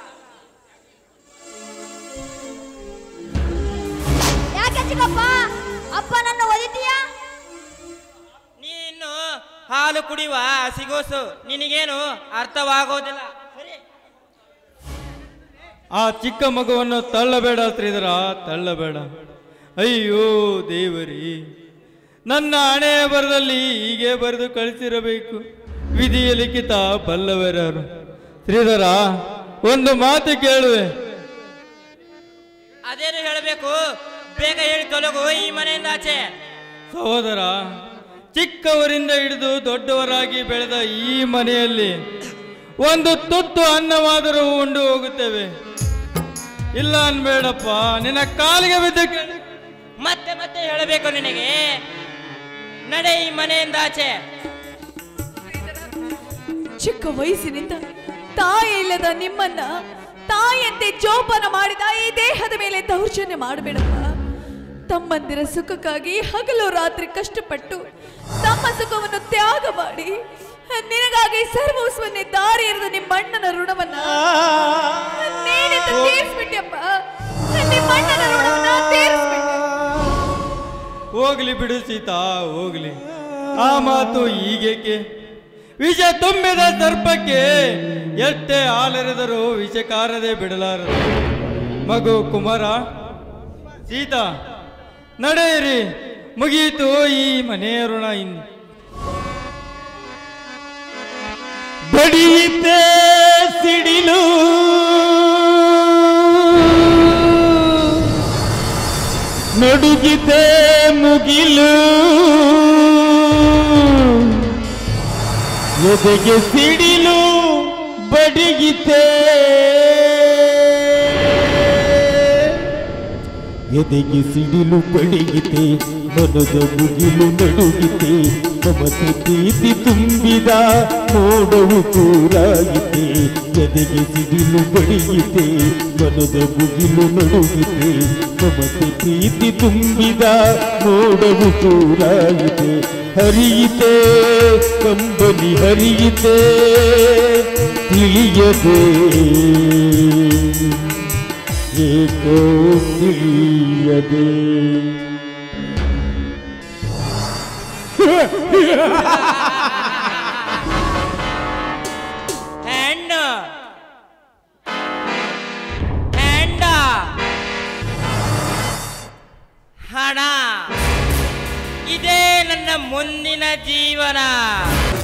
ಯಾಕೆ ಚಿಕ್ಕಪ್ಪ ಅಪ್ಪ ನನ್ನ ಒದಿತೀಯಾ ನೀನು ಹಾಲು ಕುಡಿಯುವ ಹಸಿಗೋಸು ನಿನಗೇನು ಅರ್ಥವಾಗೋದಿಲ್ಲ ಆ ಚಿಕ್ಕ ಮಗುವನ್ನು ತಳ್ಳಬೇಡ ಶ್ರೀಧರ ತಳ್ಳಬೇಡ ಅಯ್ಯೋ ದೇವರಿ ನನ್ನ ಹಣೆ ಬರದಲ್ಲಿ ಹೀಗೆ ಬರೆದು ಕಳಿಸಿರಬೇಕು ವಿಧಿಯ ಲಿಖಿತ ಬಲ್ಲವರರು ಶ್ರೀಧರ ಒಂದು ಮಾತು ಕೇಳುವೆ ಅದೇನು ಹೇಳಬೇಕು ಬೇಗ ಹೇಳಿ ತೊಲಗು ಈ ಮನೆಯಿಂದ ಆಚೆ ಸಹೋದರ ಚಿಕ್ಕವರಿಂದ ಹಿಡಿದು ದೊಡ್ಡವರಾಗಿ ಬೆಳೆದ ಈ ಮನೆಯಲ್ಲಿ ಒಂದು ತುತ್ತು ಅನ್ನವಾದರೂ ಉಂಡು ಹೋಗುತ್ತೇವೆ ಇಲ್ಲ ಅನ್ಬೇಡಪ್ಪ ನಿನ್ನ ಕಾಲಿಗೆ ಬಿದ್ದು ಕೇಳಿ ಮತ್ತೆ ಮತ್ತೆ ಹೇಳಬೇಕು ನಿನಗೆ ನಡೆ ಈ ಮನೆಯಿಂದ ಆಚೆ ಚಿಕ್ಕ ವಯಸ್ಸಿನಿಂದ ತಾಯಿ ಇಲ್ಲದ ನಿಮ್ಮನ್ನ ತಾಯಿಯಂತೆ ಜೋಪಾನ ಮಾಡಿದ ಈ ದೇಹದ ಮೇಲೆ ದೌರ್ಜನ್ಯ ಮಾಡಬೇಡಪ್ಪ ತಮ್ಮಂದಿರ ಸುಖಕ್ಕಾಗಿ ಹಗಲು ರಾತ್ರಿ ಕಷ್ಟಪಟ್ಟು ತಮ್ಮ ಸುಖವನ್ನು ತ್ಯಾಗ ಮಾಡಿ ನಿನಗಾಗಿ ಸರ್ವಸ್ವನ್ನೇ ದಾರಿ ಎರೆದ ನಿಮ್ಮ ಅಣ್ಣನ ಋಣವನ್ನ ನೀನಿಂದ ತೀರಿಸ್ಬಿಟ್ಟೆಪ್ಪ ನಿಮ್ಮ ಅಣ್ಣನ ಋಣವನ್ನ ತೀರಿಸ್ಬಿಟ್ಟೆ ಹೋಗ್ಲಿ ಬಿಡು ಸೀತಾ ಹೋಗ್ಲಿ ಆ ಮಾತು ಹೀಗೇಕೆ ವಿಷ ತುಂಬಿದ ಸರ್ಪಕ್ಕೆ ಎಷ್ಟೇ ಹಾಲೆರೆದರೂ ವಿಷಕಾರದೆ ಬಿಡಲಾರದು ಮಗು ಕುಮಾರ ಸೀತಾ ನಡೆಯಿರಿ ಮುಗಿಯಿತು ಈ ಮನೆಯ ಋಣ ಇನ್ನು ಬಡಿಯಿತೆ ಸಿಡಿಲು ನಡುಗಿದೆ ಮುಗಿಲು ಎದೆಗೆ ಸಿಡಿಲು ಬಡಿಗಿತೆ ಎದೆಗೆ ಸಿಡಿಲು ಬಡಿಗಿತೆ ಮನದ ಮುಗಿಲು ನಡುಗಿತೆ ಮಮತೆ ಪ್ರೀತಿ ತುಂಬಿದ ಮೋಡವು ಕೂರಾಗಿತೆ ಎದೆಗೆ ಸಿಡಿಲು ಬಡಿಗಿತೆ ಮನದ ಮುಗಿಲು ನಡುಗಿತೆ ಮಮತೆ ಪ್ರೀತಿ ತುಂಬಿದ ಮೋಡವು ಕೂರಾಗಿದೆ ಹರಿಯಿತೆ ಕಂಬನಿ ಹರಿಯಿತೆ ತಿಳಿಯದೆ ಏಕೋ ತಿಳಿಯದೆ ಹೆಣ್ಣು ಹೆಂಡ ಹಣ ಇದೇ ನನ್ನ ಮುಂದಿನ ಜೀವನ